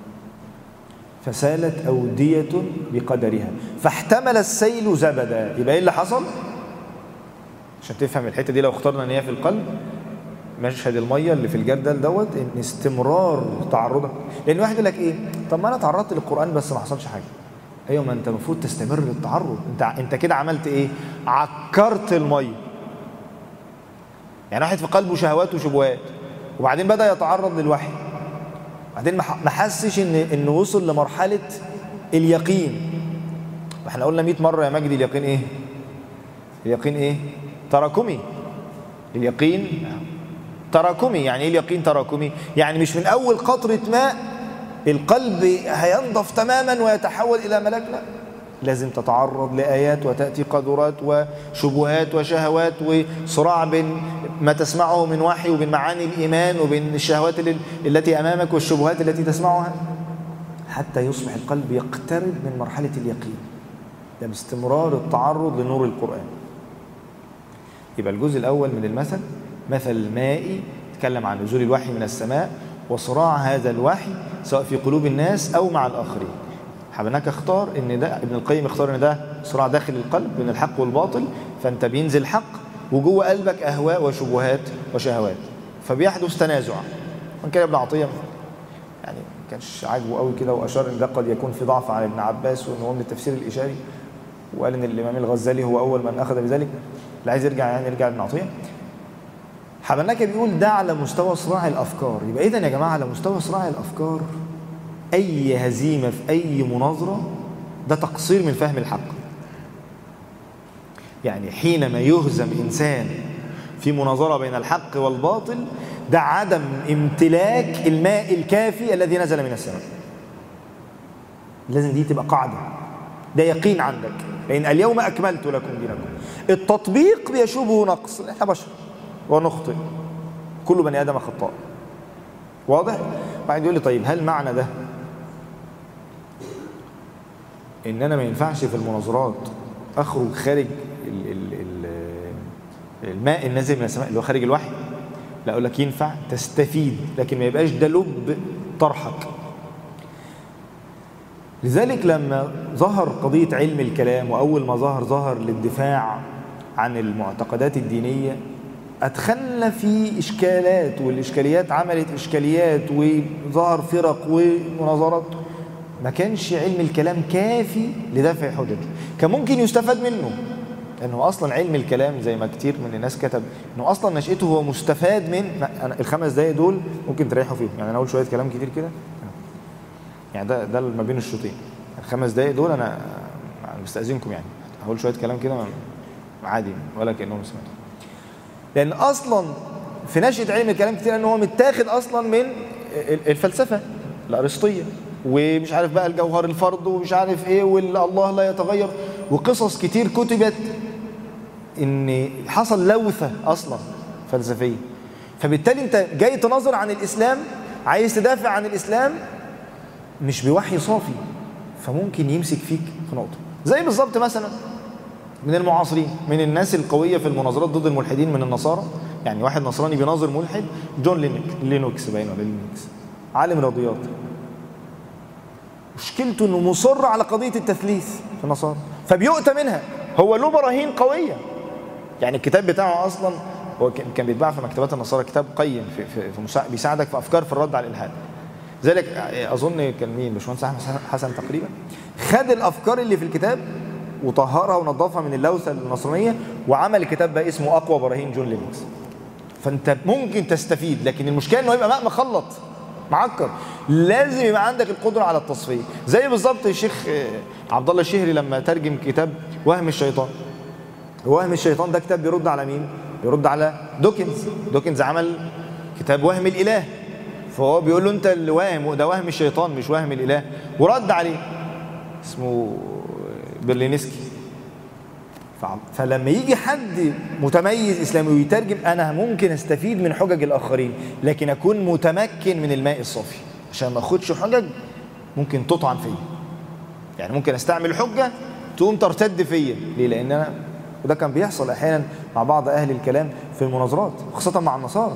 فسالت أودية بقدرها فاحتمل السيل زبدا يبقى ايه اللي حصل عشان تفهم الحتة دي لو اخترنا ان هي في القلب مشهد المية اللي في الجردل دوت ان استمرار تعرضك لان واحد يقول لك ايه طب ما انا تعرضت للقرآن بس ما حصلش حاجة ايوه ما انت المفروض تستمر للتعرض انت انت كده عملت ايه عكرت الميه يعني واحد في قلبه شهوات وشبهات وبعدين بدا يتعرض للوحي بعدين ما حسش ان انه وصل لمرحله اليقين احنا قلنا 100 مره يا مجدي اليقين ايه اليقين ايه تراكمي اليقين تراكمي يعني ايه اليقين تراكمي يعني مش من اول قطره ماء القلب هينضف تماما ويتحول إلى ملك لا لازم تتعرض لآيات وتأتي قدرات وشبهات وشهوات وصراع بين ما تسمعه من وحي وبين معاني الإيمان وبين الشهوات التي أمامك والشبهات التي تسمعها حتى يصبح القلب يقترب من مرحلة اليقين ده باستمرار التعرض لنور القرآن يبقى الجزء الأول من المثل مثل الماء تكلم عن نزول الوحي من السماء وصراع هذا الوحي سواء في قلوب الناس أو مع الآخرين حبناك اختار ان ده ابن القيم اختار ان ده صراع داخل القلب بين الحق والباطل فانت بينزل حق وجوه قلبك اهواء وشبهات وشهوات فبيحدث تنازع وان كان ابن عطيه يعني ما كانش عاجبه قوي كده واشار ان ده قد يكون في ضعف عن ابن عباس وان هو من التفسير الاشاري وقال ان الامام الغزالي هو اول من اخذ بذلك اللي عايز يرجع يعني يرجع لابن عطيه حبناك بيقول ده على مستوى صراع الافكار يبقى اذا يا جماعه على مستوى صراع الافكار اي هزيمه في اي مناظره ده تقصير من فهم الحق يعني حينما يهزم انسان في مناظره بين الحق والباطل ده عدم امتلاك الماء الكافي الذي نزل من السماء لازم دي تبقى قاعده ده يقين عندك لان اليوم اكملت لكم دينكم التطبيق بيشوبه نقص احنا بشر ونخطئ كل بني ادم خطاء واضح بعد يقول لي طيب هل معنى ده ان انا ما ينفعش في المناظرات اخرج خارج ال ال ال الماء النازل من السماء اللي هو خارج الوحي لا اقول لك ينفع تستفيد لكن ما يبقاش ده لب طرحك لذلك لما ظهر قضية علم الكلام وأول ما ظهر ظهر للدفاع عن المعتقدات الدينية أدخلنا في إشكالات والإشكاليات عملت إشكاليات وظهر فرق ومناظرات ما كانش علم الكلام كافي لدفع حجج كان ممكن يستفاد منه لأنه أصلا علم الكلام زي ما كتير من الناس كتب أنه أصلا نشأته هو مستفاد من أنا الخمس دقايق دول ممكن تريحوا فيهم يعني أنا أقول شوية كلام كتير كده يعني ده ده ما بين الشوطين الخمس دقايق دول أنا مستأذنكم يعني هقول شوية كلام كده عادي ولا كأنهم سمعتوا لأن أصلا في نشأة علم الكلام كتير ان هو متاخد اصلا من الفلسفة الارسطية ومش عارف بقى الجوهر الفرد ومش عارف ايه والله لا يتغير وقصص كتير كتبت ان حصل لوثة اصلا فلسفية فبالتالي انت جاي تناظر عن الاسلام عايز تدافع عن الاسلام مش بوحي صافي فممكن يمسك فيك في نقطة زي بالظبط مثلا من المعاصرين من الناس القوية في المناظرات ضد الملحدين من النصارى يعني واحد نصراني بيناظر ملحد جون لينك لينوكس باين ولا لينكس عالم رياضيات مشكلته انه مصر على قضية التثليث في النصارى فبيؤتى منها هو له براهين قوية يعني الكتاب بتاعه اصلا هو كان بيتباع في مكتبات النصارى كتاب قيم في, في, في مساعد بيساعدك في افكار في الرد على الالحاد ذلك اظن كان مين باشمهندس احمد حسن تقريبا خد الافكار اللي في الكتاب وطهرها ونظفها من اللوثه النصرانيه وعمل كتاب بقى اسمه اقوى براهين جون لينكس فانت ممكن تستفيد لكن المشكله انه يبقى ماء مخلط معكر لازم يبقى عندك القدره على التصفيه زي بالظبط الشيخ عبد الله الشهري لما ترجم كتاب وهم الشيطان وهم الشيطان ده كتاب بيرد على مين بيرد على دوكنز دوكنز عمل كتاب وهم الاله فهو بيقول له انت اللي واهم ده وهم الشيطان مش وهم الاله ورد عليه اسمه برلينسكي فلما يجي حد متميز اسلامي ويترجم انا ممكن استفيد من حجج الاخرين لكن اكون متمكن من الماء الصافي عشان ما اخدش حجج ممكن تطعن فيا يعني ممكن استعمل حجه تقوم ترتد فيا ليه لان انا وده كان بيحصل احيانا مع بعض اهل الكلام في المناظرات خاصه مع النصارى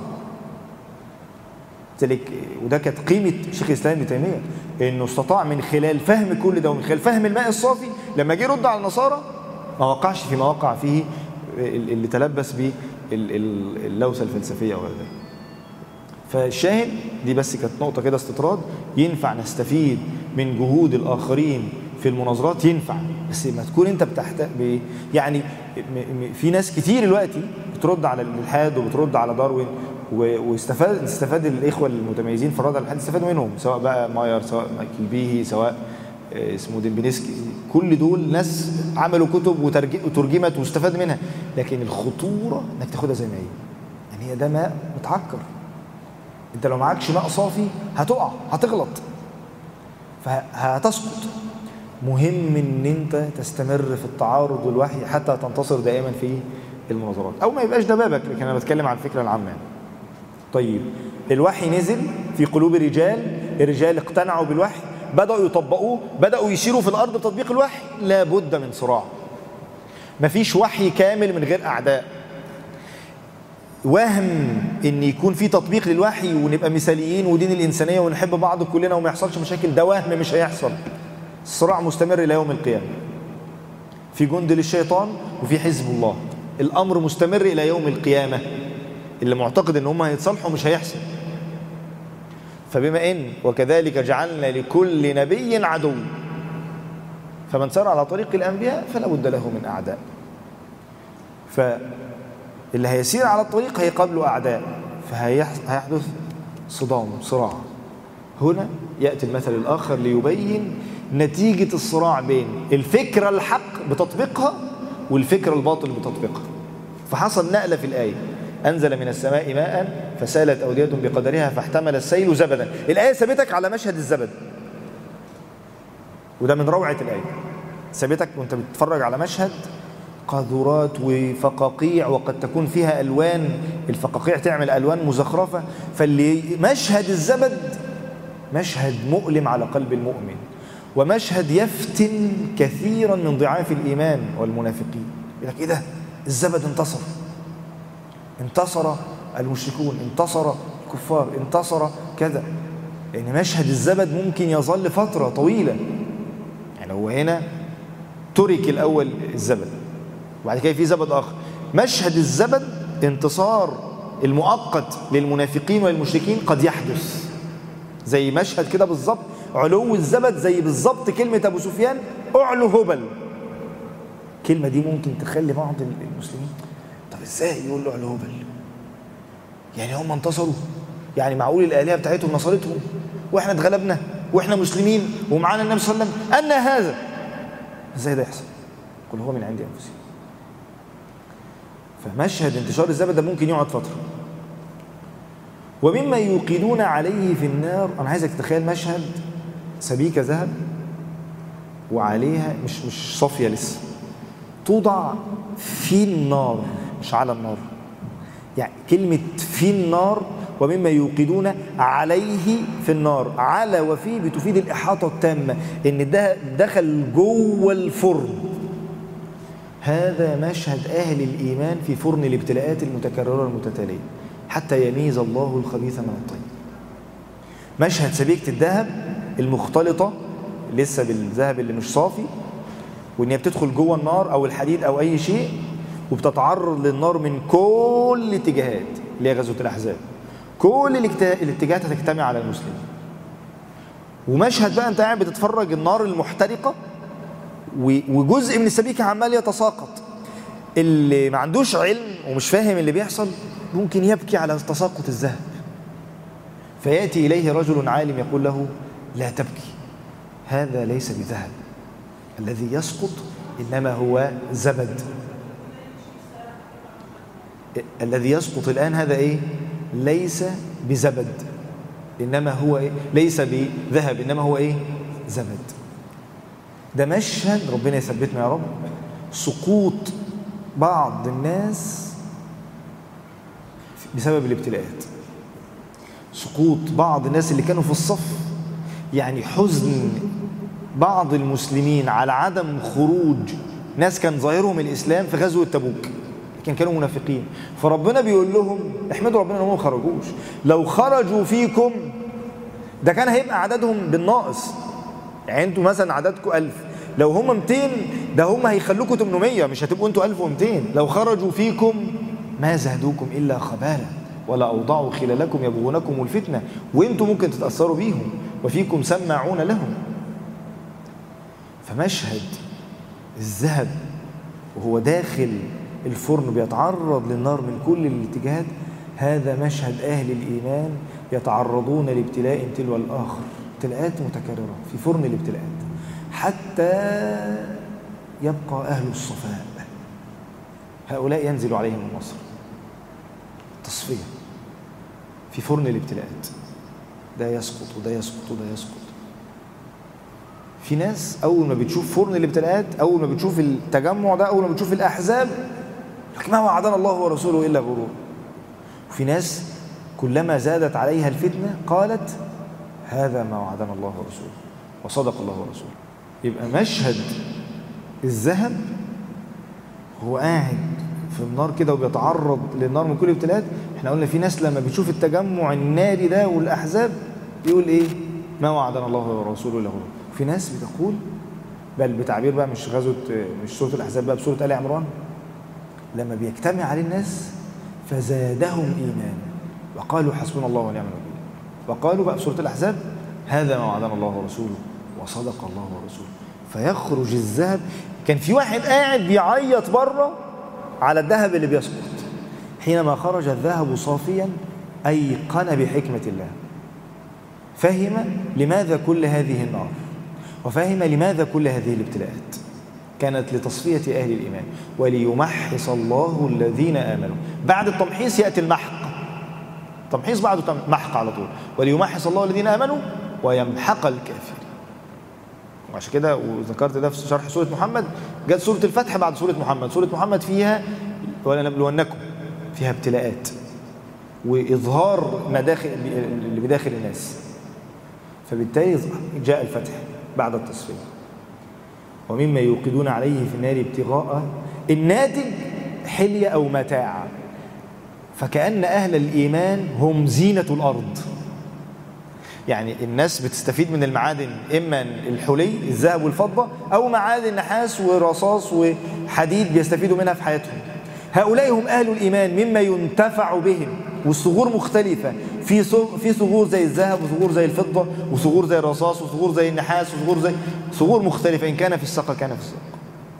ذلك وده كانت قيمه شيخ الاسلام ابن تيميه انه استطاع من خلال فهم كل ده ومن خلال فهم الماء الصافي لما جه يرد على النصارى ما وقعش فيما وقع فيه اللي تلبس به اللوثه الفلسفيه وغير ذلك فالشاهد دي بس كانت نقطه كده استطراد ينفع نستفيد من جهود الاخرين في المناظرات ينفع بس ما تكون انت بتحت يعني في ناس كتير دلوقتي بترد على الالحاد وبترد على داروين واستفاد استفاد الاخوه المتميزين في الرد على الالحاد استفادوا منهم سواء بقى ماير سواء مايكل بيهي سواء اسمه ديمبنسكي كل دول ناس عملوا كتب وترجمت واستفاد منها لكن الخطوره انك تاخدها زي ما هي يعني هي ده ماء متعكر انت لو معكش ماء صافي هتقع هتغلط فهتسقط مهم ان انت تستمر في التعارض والوحي حتى تنتصر دائما في المناظرات او ما يبقاش ده بابك لكن انا بتكلم عن الفكره العامه يعني. طيب الوحي نزل في قلوب الرجال الرجال اقتنعوا بالوحي بدأوا يطبقوه بدأوا يسيروا في الأرض بتطبيق الوحي لابد من صراع مفيش وحي كامل من غير أعداء وهم ان يكون في تطبيق للوحي ونبقى مثاليين ودين الانسانيه ونحب بعض كلنا وما يحصلش مشاكل ده وهم مش هيحصل الصراع مستمر الى يوم القيامه في جند للشيطان وفي حزب الله الامر مستمر الى يوم القيامه اللي معتقد ان هم هيتصالحوا مش هيحصل فبما ان وكذلك جعلنا لكل نبي عدو فمن سار على طريق الانبياء فلا بد له من اعداء فاللي هيسير على الطريق هيقابله اعداء فهيحدث صدام صراع هنا ياتي المثل الاخر ليبين نتيجه الصراع بين الفكره الحق بتطبيقها والفكره الباطل بتطبيقها فحصل نقله في الايه أنزل من السماء ماء فسالت أودية بقدرها فاحتمل السيل زبدا الآية ثابتك على مشهد الزبد وده من روعة الآية ثابتك وانت بتتفرج على مشهد قاذورات وفقاقيع وقد تكون فيها ألوان الفقاقيع تعمل ألوان مزخرفة فاللي مشهد الزبد مشهد مؤلم على قلب المؤمن ومشهد يفتن كثيرا من ضعاف الإيمان والمنافقين يقول لك إيه ده الزبد انتصر انتصر المشركون انتصر الكفار انتصر كذا يعني مشهد الزبد ممكن يظل فترة طويلة يعني هو هنا ترك الأول الزبد وبعد كده في زبد آخر مشهد الزبد انتصار المؤقت للمنافقين والمشركين قد يحدث زي مشهد كده بالظبط علو الزبد زي بالظبط كلمة أبو سفيان أعلو هبل الكلمة دي ممكن تخلي بعض المسلمين طب ازاي يقول له علو هبل يعني هم انتصروا يعني معقول الآلهة بتاعتهم نصرتهم واحنا اتغلبنا واحنا مسلمين ومعانا النبي صلى الله عليه وسلم أن هذا ازاي ده يحصل قل هو من عند انفسهم فمشهد انتشار الزبد ده ممكن يقعد فترة ومما يوقدون عليه في النار أنا عايزك تتخيل مشهد سبيكة ذهب وعليها مش مش صافية لسه توضع في النار مش على النار يعني كلمة في النار ومما يوقدون عليه في النار على وفي بتفيد الإحاطة التامة إن ده دخل جوه الفرن هذا مشهد أهل الإيمان في فرن الابتلاءات المتكررة المتتالية حتى يميز الله الخبيث من الطيب مشهد سبيكة الذهب المختلطة لسه بالذهب اللي مش صافي وان هي بتدخل جوه النار او الحديد او اي شيء وبتتعرض للنار من كل الاتجاهات اللي هي غزوه الاحزاب كل الاتجاهات هتجتمع على المسلمين ومشهد بقى انت قاعد بتتفرج النار المحترقه وجزء من السبيكه عمال يتساقط اللي ما عندوش علم ومش فاهم اللي بيحصل ممكن يبكي على تساقط الذهب فياتي اليه رجل عالم يقول له لا تبكي هذا ليس بذهب الذي يسقط انما هو زبد الذي يسقط الان هذا ايه ليس بزبد انما هو إيه؟ ليس بذهب انما هو ايه زبد ده مشهد ربنا يثبتنا يا رب سقوط بعض الناس بسبب الابتلاءات سقوط بعض الناس اللي كانوا في الصف يعني حزن بعض المسلمين على عدم خروج ناس كان ظاهرهم الإسلام في غزوة تبوك لكن كانوا منافقين فربنا بيقول لهم احمدوا ربنا انهم ما خرجوش لو خرجوا فيكم ده كان هيبقى عددهم بالناقص يعني انتوا مثلا عددكم 1000 لو هم 200 ده هم هيخلوكم 800 مش هتبقوا انتوا 1200 لو خرجوا فيكم ما زادوكم الا خبالا ولا اوضعوا خلالكم يبغونكم الفتنه وانتوا ممكن تتاثروا بيهم وفيكم سماعون لهم فمشهد الذهب وهو داخل الفرن بيتعرض للنار من كل الاتجاهات هذا مشهد أهل الإيمان يتعرضون لابتلاء تلو الآخر ابتلاءات متكررة في فرن الابتلاءات حتى يبقى أهل الصفاء هؤلاء ينزل عليهم النصر تصفية في فرن الابتلاءات ده يسقط وده يسقط وده يسقط في ناس اول ما بتشوف فرن الابتلاءات اول ما بتشوف التجمع ده اول ما بتشوف الاحزاب لك ما وعدنا الله ورسوله الا غرور وفي ناس كلما زادت عليها الفتنه قالت هذا ما وعدنا الله ورسوله وصدق الله ورسوله يبقى مشهد الذهب هو قاعد في النار كده وبيتعرض للنار من كل الابتلاءات احنا قلنا في ناس لما بتشوف التجمع الناري ده والاحزاب يقول ايه ما وعدنا الله ورسوله الا غرور في ناس بتقول بل بتعبير بقى مش غزوه مش سوره الاحزاب بقى بسوره ال عمران لما بيجتمع عليه الناس فزادهم ايمانا وقالوا حسبنا الله ونعم الوكيل وقالوا بقى في سوره الاحزاب هذا ما وعدنا الله ورسوله وصدق الله ورسوله فيخرج الذهب كان في واحد قاعد بيعيط بره على الذهب اللي بيسقط حينما خرج الذهب صافيا ايقن بحكمه الله فهم لماذا كل هذه النار وفهم لماذا كل هذه الابتلاءات كانت لتصفية أهل الإيمان وليمحص الله الذين آمنوا بعد التمحيص يأتي المحق تمحيص بعده محق على طول وليمحص الله الذين آمنوا ويمحق الكافرين وعشان كده وذكرت ده في شرح سورة محمد جت سورة الفتح بعد سورة محمد سورة محمد فيها ولنبلونكم فيها ابتلاءات وإظهار مداخل اللي بداخل الناس فبالتالي جاء الفتح بعد التصفية ومما يوقدون عليه في النار ابتغاء الناتج حلية أو متاع فكأن أهل الإيمان هم زينة الأرض يعني الناس بتستفيد من المعادن إما الحلي الذهب والفضة أو معادن نحاس ورصاص وحديد بيستفيدوا منها في حياتهم هؤلاء هم أهل الإيمان مما ينتفع بهم والصغور مختلفة في في صغور زي الذهب وصغور زي الفضة وصغور زي الرصاص وصغور زي النحاس وصغور زي صغور مختلفة إن كان في السقة كان في السقة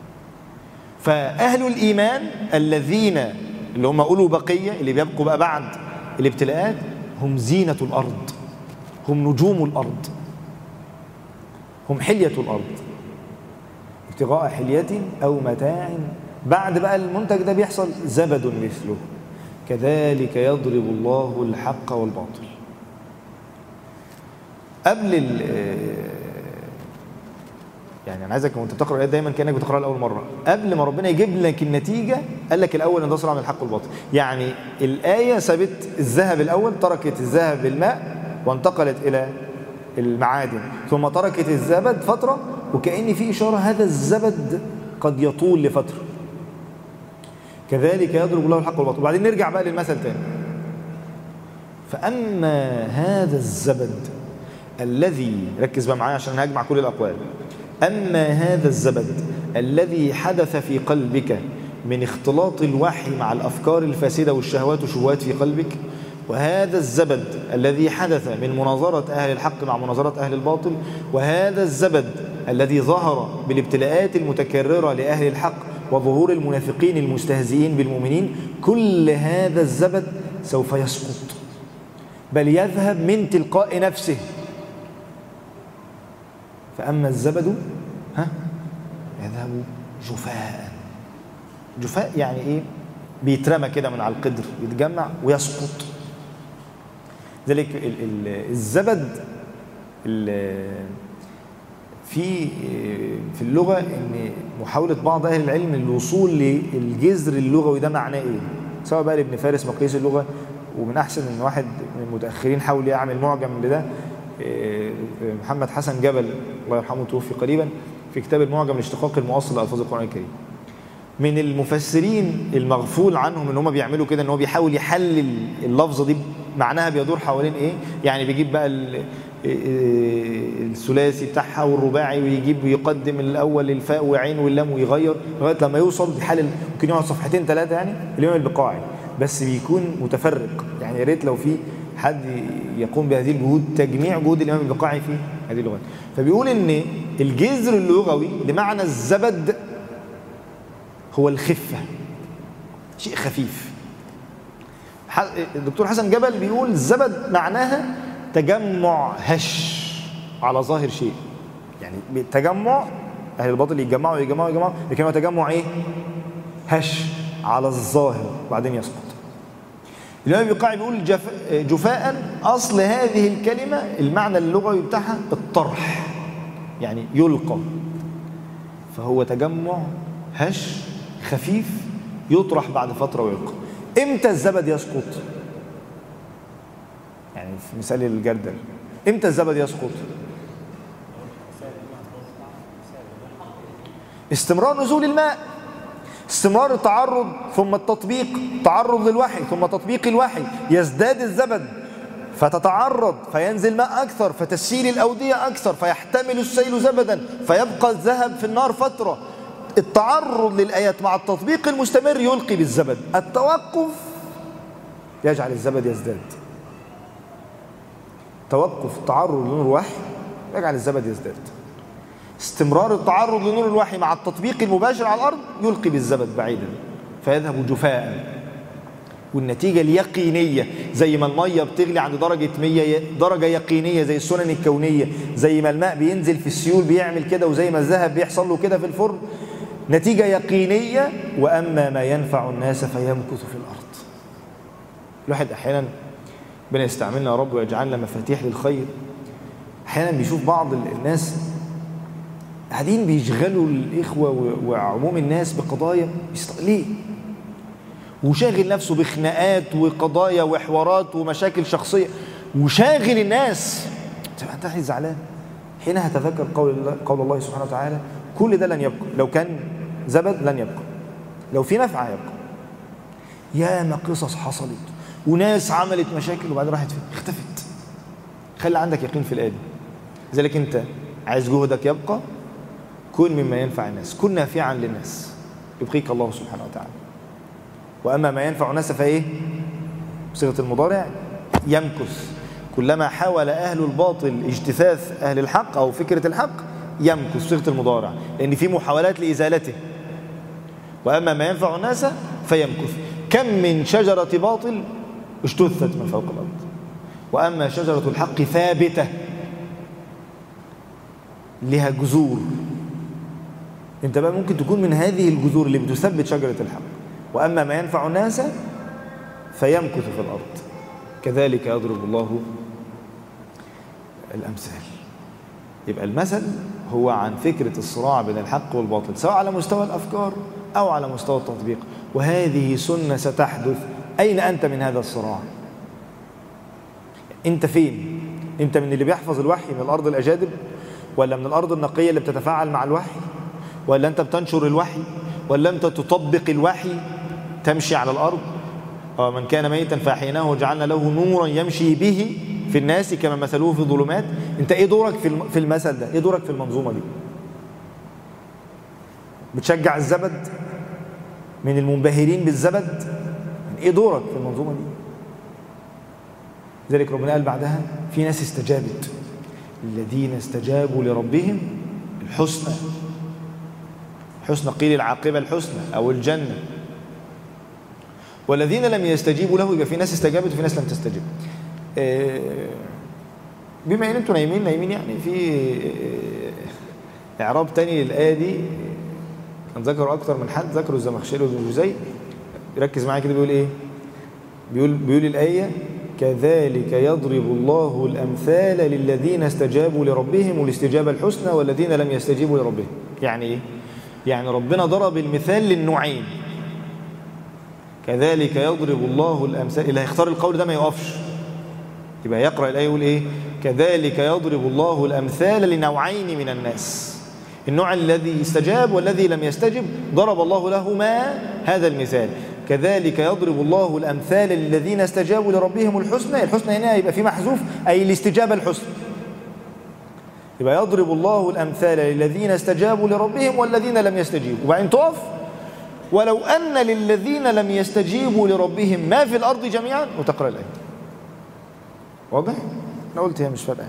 فأهل الإيمان الذين اللي هم أولو بقية اللي بيبقوا بقى بعد الابتلاءات هم زينة الأرض هم نجوم الأرض هم حلية الأرض ابتغاء حلية أو متاع بعد بقى المنتج ده بيحصل زبد مثله كذلك يضرب الله الحق والباطل قبل ال يعني انا عايزك وانت بتقرا الايات دايما كانك بتقراها لاول مره قبل ما ربنا يجيب لك النتيجه قال لك الاول انتصر عن الحق والباطل يعني الايه سابت الذهب الاول تركت الذهب بالماء وانتقلت الى المعادن ثم تركت الزبد فتره وكأن في اشاره هذا الزبد قد يطول لفتره كذلك يضرب الله الحق والباطل وبعدين نرجع بقى للمثل تاني فأما هذا الزبد الذي ركز بقى معايا عشان هجمع كل الأقوال أما هذا الزبد الذي حدث في قلبك من اختلاط الوحي مع الأفكار الفاسدة والشهوات والشبهات في قلبك وهذا الزبد الذي حدث من مناظرة أهل الحق مع مناظرة أهل الباطل وهذا الزبد الذي ظهر بالابتلاءات المتكررة لأهل الحق وظهور المنافقين المستهزئين بالمؤمنين كل هذا الزبد سوف يسقط بل يذهب من تلقاء نفسه فأما الزبد ها يذهب جفاء جفاء يعني إيه بيترمى كده من على القدر يتجمع ويسقط ذلك الزبد في في اللغة إن محاولة بعض أهل العلم الوصول للجذر اللغوي ده معناه إيه سواء بقى لابن فارس مقيس اللغة ومن أحسن إن واحد من المتأخرين حاول يعمل معجم لده محمد حسن جبل الله يرحمه توفي قريبا في كتاب المعجم الاشتقاق المؤصل لألفاظ القرآن الكريم من المفسرين المغفول عنهم ان هم بيعملوا كده ان هو بيحاول يحلل اللفظه دي معناها بيدور حوالين ايه يعني بيجيب بقى الثلاثي بتاعها والرباعي ويجيب ويقدم الاول الفاء وعين واللام ويغير لغايه لما يوصل يحلل ممكن يقعد صفحتين ثلاثه يعني اليوم البقاعي بس بيكون متفرق يعني يا ريت لو في حد يقوم بهذه الجهود تجميع جهود الامام البقاعي في هذه اللغات فبيقول ان الجذر اللغوي لمعنى الزبد هو الخفه شيء خفيف الدكتور حسن جبل بيقول الزبد معناها تجمع هش على ظاهر شيء يعني تجمع اهل الباطل يتجمعوا يتجمعوا يتجمعوا لكن هو تجمع ايه هش على الظاهر وبعدين يسقط الإمام البقاعي بيقول جف... جفاء أصل هذه الكلمة المعنى اللغوي بتاعها الطرح يعني يلقى فهو تجمع هش خفيف يطرح بعد فترة ويلقى امتى الزبد يسقط يعني في مثال الجردل امتى الزبد يسقط استمرار نزول الماء استمرار التعرض ثم التطبيق تعرض للوحي ثم تطبيق الوحي يزداد الزبد فتتعرض فينزل ماء أكثر فتسيل الأودية أكثر فيحتمل السيل زبدا فيبقى الذهب في النار فترة التعرض للآيات مع التطبيق المستمر يلقي بالزبد التوقف يجعل الزبد يزداد توقف التعرض لنور الوحي يجعل الزبد يزداد استمرار التعرض لنور الوحي مع التطبيق المباشر على الأرض يلقي بالزبد بعيدا فيذهب جفاء والنتيجة اليقينية زي ما المية بتغلي عند درجة 100 درجة يقينية زي السنن الكونية زي ما الماء بينزل في السيول بيعمل كده وزي ما الذهب بيحصل له كده في الفرن نتيجة يقينية وأما ما ينفع الناس فيمكث في الأرض الواحد أحيانا ربنا يستعملنا يا رب ويجعلنا مفاتيح للخير أحيانا بيشوف بعض الناس قاعدين بيشغلوا الإخوة وعموم الناس بقضايا ليه؟ وشاغل نفسه بخناقات وقضايا وحوارات ومشاكل شخصية وشاغل الناس تبقى انت زعلان حين هتذكر قول الله, قول الله سبحانه وتعالى كل ده لن يبقى لو كان زبد لن يبقى لو في نفع هيبقى ياما قصص حصلت وناس عملت مشاكل وبعدين راحت فين اختفت خلي عندك يقين في الآية لذلك انت عايز جهدك يبقى كن مما ينفع الناس كن نافعا للناس يبقيك الله سبحانه وتعالى وأما ما ينفع الناس فإيه بصيغة المضارع يمكث كلما حاول أهل الباطل اجتثاث أهل الحق أو فكرة الحق يمكث صيغة المضارع لأن في محاولات لإزالته وأما ما ينفع الناس فيمكث كم من شجرة باطل اجتثت من فوق الأرض وأما شجرة الحق ثابتة لها جذور انت بقى ممكن تكون من هذه الجذور اللي بتثبت شجرة الحق وأما ما ينفع الناس فيمكث في الأرض كذلك يضرب الله الأمثال يبقى المثل هو عن فكرة الصراع بين الحق والباطل سواء على مستوى الأفكار أو على مستوى التطبيق وهذه سنة ستحدث أين أنت من هذا الصراع أنت فين أنت من اللي بيحفظ الوحي من الأرض الأجادب ولا من الأرض النقية اللي بتتفاعل مع الوحي ولا أنت بتنشر الوحي ولا أنت تطبق الوحي تمشي على الأرض من كان ميتا فأحييناه وجعلنا له نورا يمشي به في الناس كما مثلوه في الظلمات انت ايه دورك في في المثل ده ايه دورك في المنظومه دي بتشجع الزبد من المنبهرين بالزبد ايه دورك في المنظومه دي ذلك ربنا قال بعدها في ناس استجابت الذين استجابوا لربهم الحسنى حسنى قيل العاقبه الحسنى او الجنه والذين لم يستجيبوا له يبقى في ناس استجابت وفي ناس لم تستجب بما ان انتوا نايمين نايمين يعني في اعراب تاني للايه دي كان ذكروا اكتر من حد ذكروا الزمخشري وابن جوزي ركز معايا كده بيقول ايه بيقول بيقول الايه كذلك يضرب الله الامثال للذين استجابوا لربهم والاستجابه الحسنى والذين لم يستجيبوا لربهم يعني ايه يعني ربنا ضرب المثال للنوعين كذلك يضرب الله الامثال اللي هيختار القول ده ما يقفش يبقى يقرأ الآية يقول إيه كذلك يضرب الله الأمثال لنوعين من الناس النوع الذي استجاب والذي لم يستجب ضرب الله لهما هذا المثال كذلك يضرب الله الأمثال للذين استجابوا لربهم الحسنى الحسنى هنا يبقى في محذوف أي الاستجابة الحسنى يبقى يضرب الله الأمثال للذين استجابوا لربهم والذين لم يستجيبوا وبعدين تقف ولو أن للذين لم يستجيبوا لربهم ما في الأرض جميعا وتقرأ الآية واضح؟ أنا قلت هي مش فارقة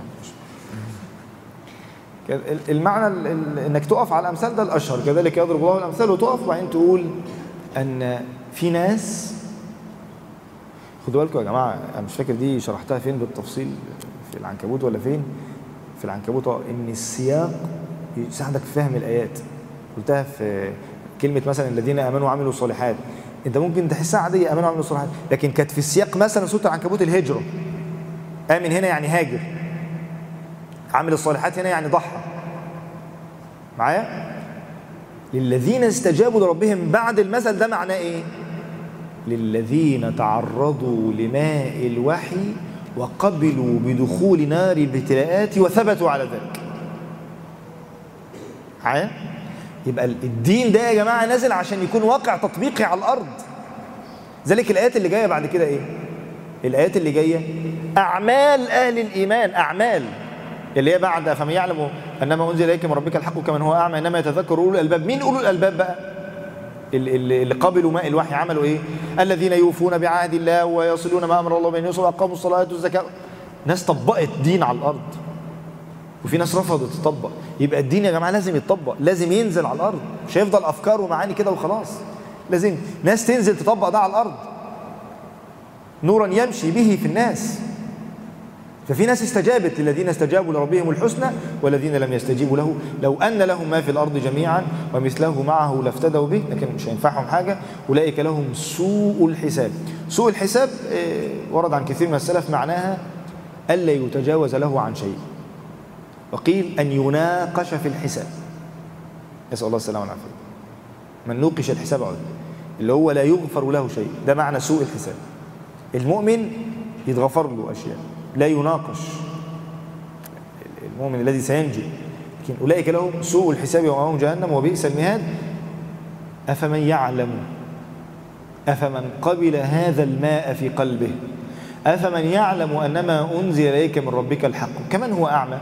المعنى انك تقف على الامثال ده الاشهر كذلك يضرب الله الامثال وتقف وبعدين تقول ان في ناس خدوا بالكم يا جماعه انا مش فاكر دي شرحتها فين بالتفصيل في العنكبوت ولا فين في العنكبوت ان السياق يساعدك في فهم الايات قلتها في كلمه مثلا الذين امنوا وعملوا الصالحات انت ممكن تحسها عاديه امنوا وعملوا الصالحات لكن كانت في السياق مثلا سوره العنكبوت الهجره امن هنا يعني هاجر عامل الصالحات هنا يعني ضحى معايا للذين استجابوا لربهم بعد المثل ده معناه ايه للذين تعرضوا لماء الوحي وقبلوا بدخول نار الابتلاءات وثبتوا على ذلك معايا يبقى الدين ده يا جماعه نازل عشان يكون واقع تطبيقي على الارض ذلك الايات اللي جايه بعد كده ايه الايات اللي جايه اعمال اهل الايمان اعمال اللي هي بعد فمن يعلم انما انزل اليك من ربك الحق كمن هو اعمى انما يتذكر اولو الالباب مين اولو الالباب بقى اللي, اللي قبلوا ماء الوحي عملوا ايه الذين يوفون بعهد الله ويصلون ما امر الله بين يوصل واقاموا الصلاه والزكاه ناس طبقت دين على الارض وفي ناس رفضت تطبق يبقى الدين يا جماعه لازم يتطبق لازم ينزل على الارض مش هيفضل افكار ومعاني كده وخلاص لازم ناس تنزل تطبق ده على الارض نورا يمشي به في الناس ففي ناس استجابت للذين استجابوا لربهم الحسنى والذين لم يستجيبوا له لو أن لهم ما في الأرض جميعا ومثله معه لافتدوا به لكن مش هينفعهم حاجة أولئك لهم سوء الحساب سوء الحساب ورد عن كثير من السلف معناها ألا يتجاوز له عن شيء وقيل أن يناقش في الحساب نسأل الله السلامة والعافية من نوقش الحساب عود اللي هو لا يغفر له شيء ده معنى سوء الحساب المؤمن يتغفر له أشياء لا يناقش المؤمن الذي سينجو لكن أولئك لهم سوء الحساب ومعهم جهنم وبئس المهاد أفمن يعلم أفمن قبل هذا الماء في قلبه أفمن يعلم أنما أنزل إليك من ربك الحق كمن هو أعمى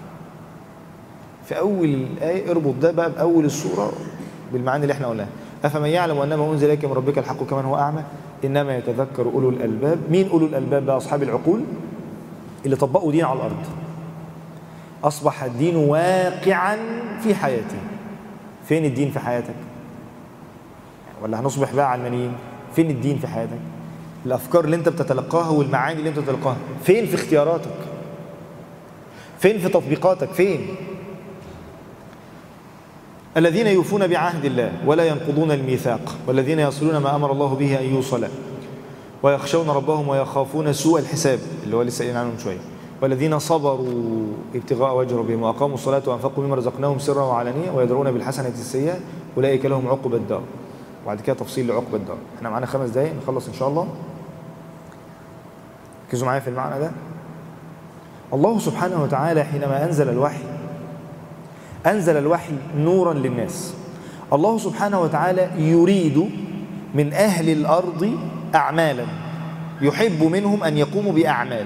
في أول الآية اربط ده بقى بأول السورة بالمعاني اللي احنا قلناها أفمن يعلم أنما أنزل إليك من ربك الحق كمن هو أعمى إنما يتذكر أولو الألباب مين أولو الألباب بقى أصحاب العقول اللي طبقوا دين على الأرض أصبح الدين واقعا في حياته فين الدين في حياتك ولا هنصبح بقى علمانيين فين الدين في حياتك الأفكار اللي أنت بتتلقاها والمعاني اللي أنت بتتلقاها فين في اختياراتك فين في تطبيقاتك فين الذين يوفون بعهد الله ولا ينقضون الميثاق والذين يصلون ما أمر الله به أن يوصل ويخشون ربهم ويخافون سوء الحساب اللي هو لسه قايلين عنه من شويه والذين صبروا ابتغاء وجه ربهم واقاموا الصلاه وانفقوا مما رزقناهم سرا وعلانيه ويدرون بالحسنه السيئه اولئك لهم عقبى الدار وبعد كده تفصيل لعقبى الدار احنا معانا خمس دقايق نخلص ان شاء الله ركزوا معايا في المعنى ده الله سبحانه وتعالى حينما انزل الوحي انزل الوحي نورا للناس الله سبحانه وتعالى يريد من اهل الارض اعمالا يحب منهم ان يقوموا باعمال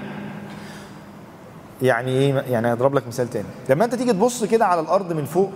يعني ايه يعني اضرب لك مثال تاني لما انت تيجي تبص كده على الارض من فوق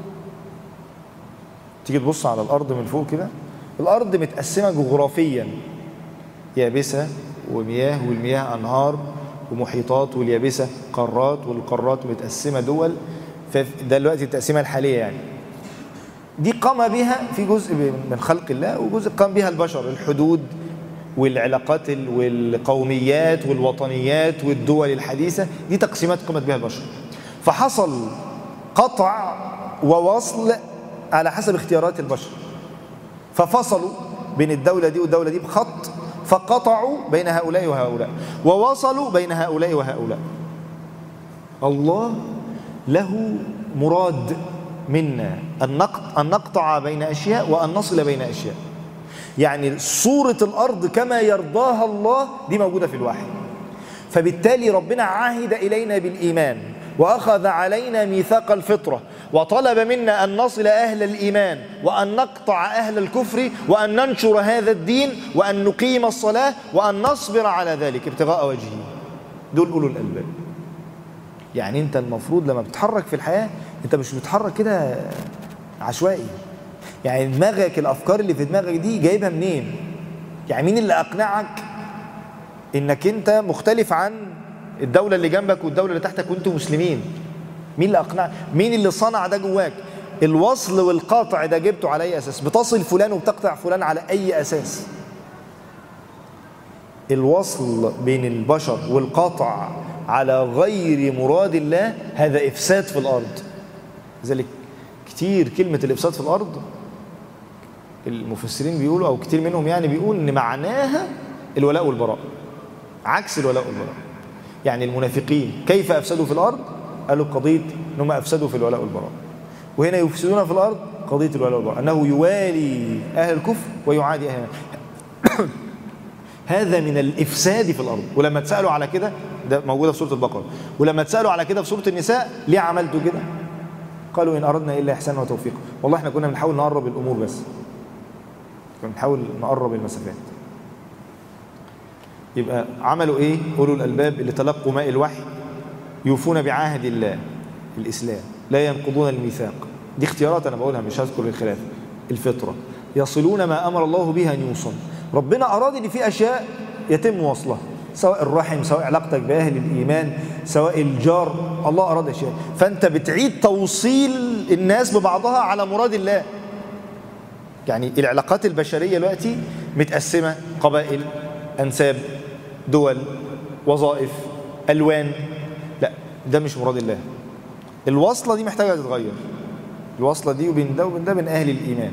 تيجي تبص على الارض من فوق كده الارض متقسمه جغرافيا يابسه ومياه والمياه انهار ومحيطات واليابسه قارات والقارات متقسمه دول فده دلوقتي التقسيمه الحاليه يعني دي قام بها في جزء من خلق الله وجزء قام بها البشر الحدود والعلاقات والقوميات والوطنيات والدول الحديثة دي تقسيمات قامت بها البشر فحصل قطع ووصل على حسب اختيارات البشر ففصلوا بين الدولة دي والدولة دي بخط فقطعوا بين هؤلاء وهؤلاء ووصلوا بين هؤلاء وهؤلاء الله له مراد منا أن نقطع بين أشياء وأن نصل بين أشياء يعني صورة الأرض كما يرضاها الله دي موجودة في الوحي فبالتالي ربنا عهد إلينا بالإيمان وأخذ علينا ميثاق الفطرة وطلب منا أن نصل أهل الإيمان وأن نقطع أهل الكفر وأن ننشر هذا الدين وأن نقيم الصلاة وأن نصبر على ذلك ابتغاء وجهه دول أولو الألباب يعني أنت المفروض لما بتتحرك في الحياة أنت مش بتتحرك كده عشوائي يعني دماغك الافكار اللي في دماغك دي جايبها منين يعني مين اللي اقنعك انك انت مختلف عن الدوله اللي جنبك والدوله اللي تحتك وانتم مسلمين مين اللي اقنعك مين اللي صنع ده جواك الوصل والقطع ده جبته على اي اساس بتصل فلان وبتقطع فلان على اي اساس الوصل بين البشر والقطع على غير مراد الله هذا افساد في الارض لذلك كتير كلمه الافساد في الارض المفسرين بيقولوا او كتير منهم يعني بيقول ان معناها الولاء والبراء عكس الولاء والبراء يعني المنافقين كيف افسدوا في الارض قالوا قضيه انهم افسدوا في الولاء والبراء وهنا يفسدون في الارض قضيه الولاء والبراء انه يوالي اهل الكفر ويعادي اهل هذا من الافساد في الارض ولما تسالوا على كده ده موجوده في سوره البقره ولما تسالوا على كده في سوره النساء ليه عملتوا كده قالوا ان اردنا الا احسانا وتوفيقا والله احنا كنا بنحاول نقرب الامور بس فبنحاول نقرب المسافات يبقى عملوا ايه اولو الالباب اللي تلقوا ماء الوحي يوفون بعهد الله الاسلام لا ينقضون الميثاق دي اختيارات انا بقولها مش هذكر الخلاف الفطره يصلون ما امر الله به ان يوصل ربنا اراد ان في اشياء يتم وصلها سواء الرحم سواء علاقتك باهل الايمان سواء الجار الله اراد اشياء فانت بتعيد توصيل الناس ببعضها على مراد الله يعني العلاقات البشرية دلوقتي متقسمة قبائل أنساب دول وظائف ألوان لا ده مش مراد الله الوصلة دي محتاجة تتغير الوصلة دي وبين ده وبين ده من أهل الإيمان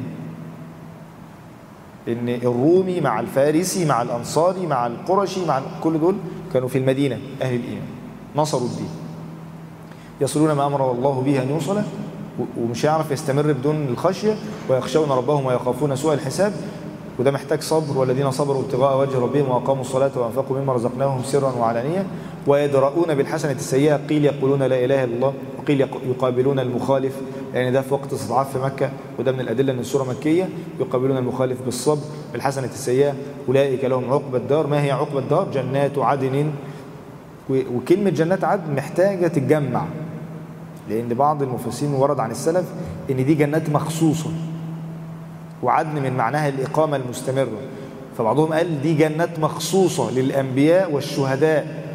إن الرومي مع الفارسي مع الأنصاري مع القرشي مع كل دول كانوا في المدينة أهل الإيمان نصروا الدين يصلون ما أمر الله به أن يوصل ومش هيعرف يستمر بدون الخشية ويخشون ربهم ويخافون سوء الحساب وده محتاج صبر والذين صبروا ابتغاء وجه ربهم واقاموا الصلاه وانفقوا مما رزقناهم سرا وعلانيه ويدرؤون بالحسنه السيئه قيل يقولون لا اله الا الله وقيل يقابلون المخالف يعني ده في وقت استضعاف في مكه وده من الادله ان السوره مكيه يقابلون المخالف بالصبر بالحسنه السيئه اولئك لهم عقبى الدار ما هي عقبى الدار جنات عدن وكلمه جنات عدن محتاجه تتجمع لان بعض المفسرين ورد عن السلف ان دي جنات مخصوصه وعدن من معناها الإقامة المستمرة فبعضهم قال دي جنات مخصوصة للأنبياء والشهداء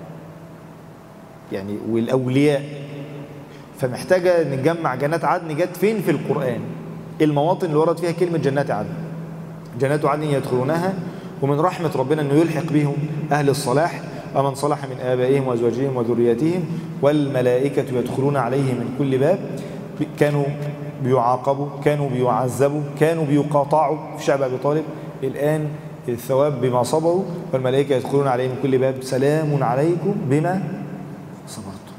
يعني والأولياء فمحتاجة نجمع جنات عدن جت فين في القرآن المواطن اللي ورد فيها كلمة جنات عدن جنات عدن يدخلونها ومن رحمة ربنا أنه يلحق بهم أهل الصلاح ومن صلح من آبائهم وأزواجهم وذرياتهم والملائكة يدخلون عليهم من كل باب كانوا بيعاقبوا كانوا بيعذبوا كانوا بيقاطعوا في شعب ابي طالب الان الثواب بما صبروا والملائكة يدخلون عليهم من كل باب سلام عليكم بما صبرتم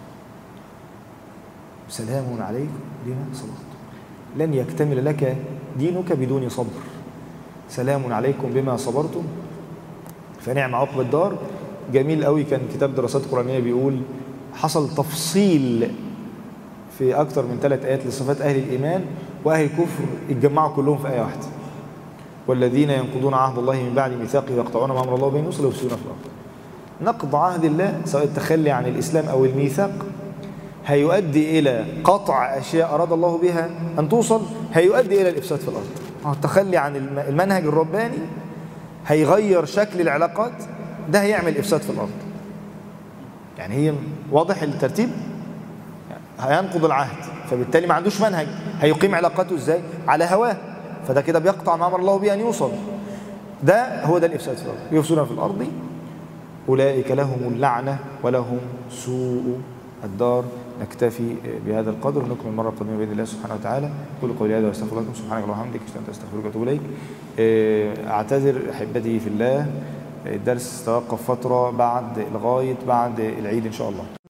سلام عليكم بما صبرتم لن يكتمل لك دينك بدون صبر سلام عليكم بما صبرتم فنعم عقب الدار جميل قوي كان كتاب دراسات قرآنية بيقول حصل تفصيل في أكثر من ثلاث آيات لصفات أهل الإيمان وأهل الكفر اتجمعوا كلهم في آية واحدة والذين ينقضون عهد الله من بعد ميثاقه ويقطعون ما أمر الله به يوصل ويفسدون في الأرض نقض عهد الله سواء التخلي عن الإسلام أو الميثاق هيؤدي إلى قطع أشياء أراد الله بها أن توصل هيؤدي إلى الإفساد في الأرض التخلي عن المنهج الرباني هيغير شكل العلاقات ده هيعمل إفساد في الأرض يعني هي واضح الترتيب هينقض العهد فبالتالي ما عندوش منهج هيقيم علاقاته ازاي على هواه فده كده بيقطع ما امر الله به ان يوصل ده هو ده الافساد في الارض يفسدون في الارض اولئك لهم اللعنه ولهم سوء الدار نكتفي بهذا القدر ونكمل المره القادمه باذن الله سبحانه وتعالى كل قولي هذا واستغفر لكم سبحانك اللهم وبحمدك اشهد ان لا اله الا انت استغفرك واتوب اليك اعتذر احبتي في الله الدرس توقف فتره بعد لغايه بعد العيد ان شاء الله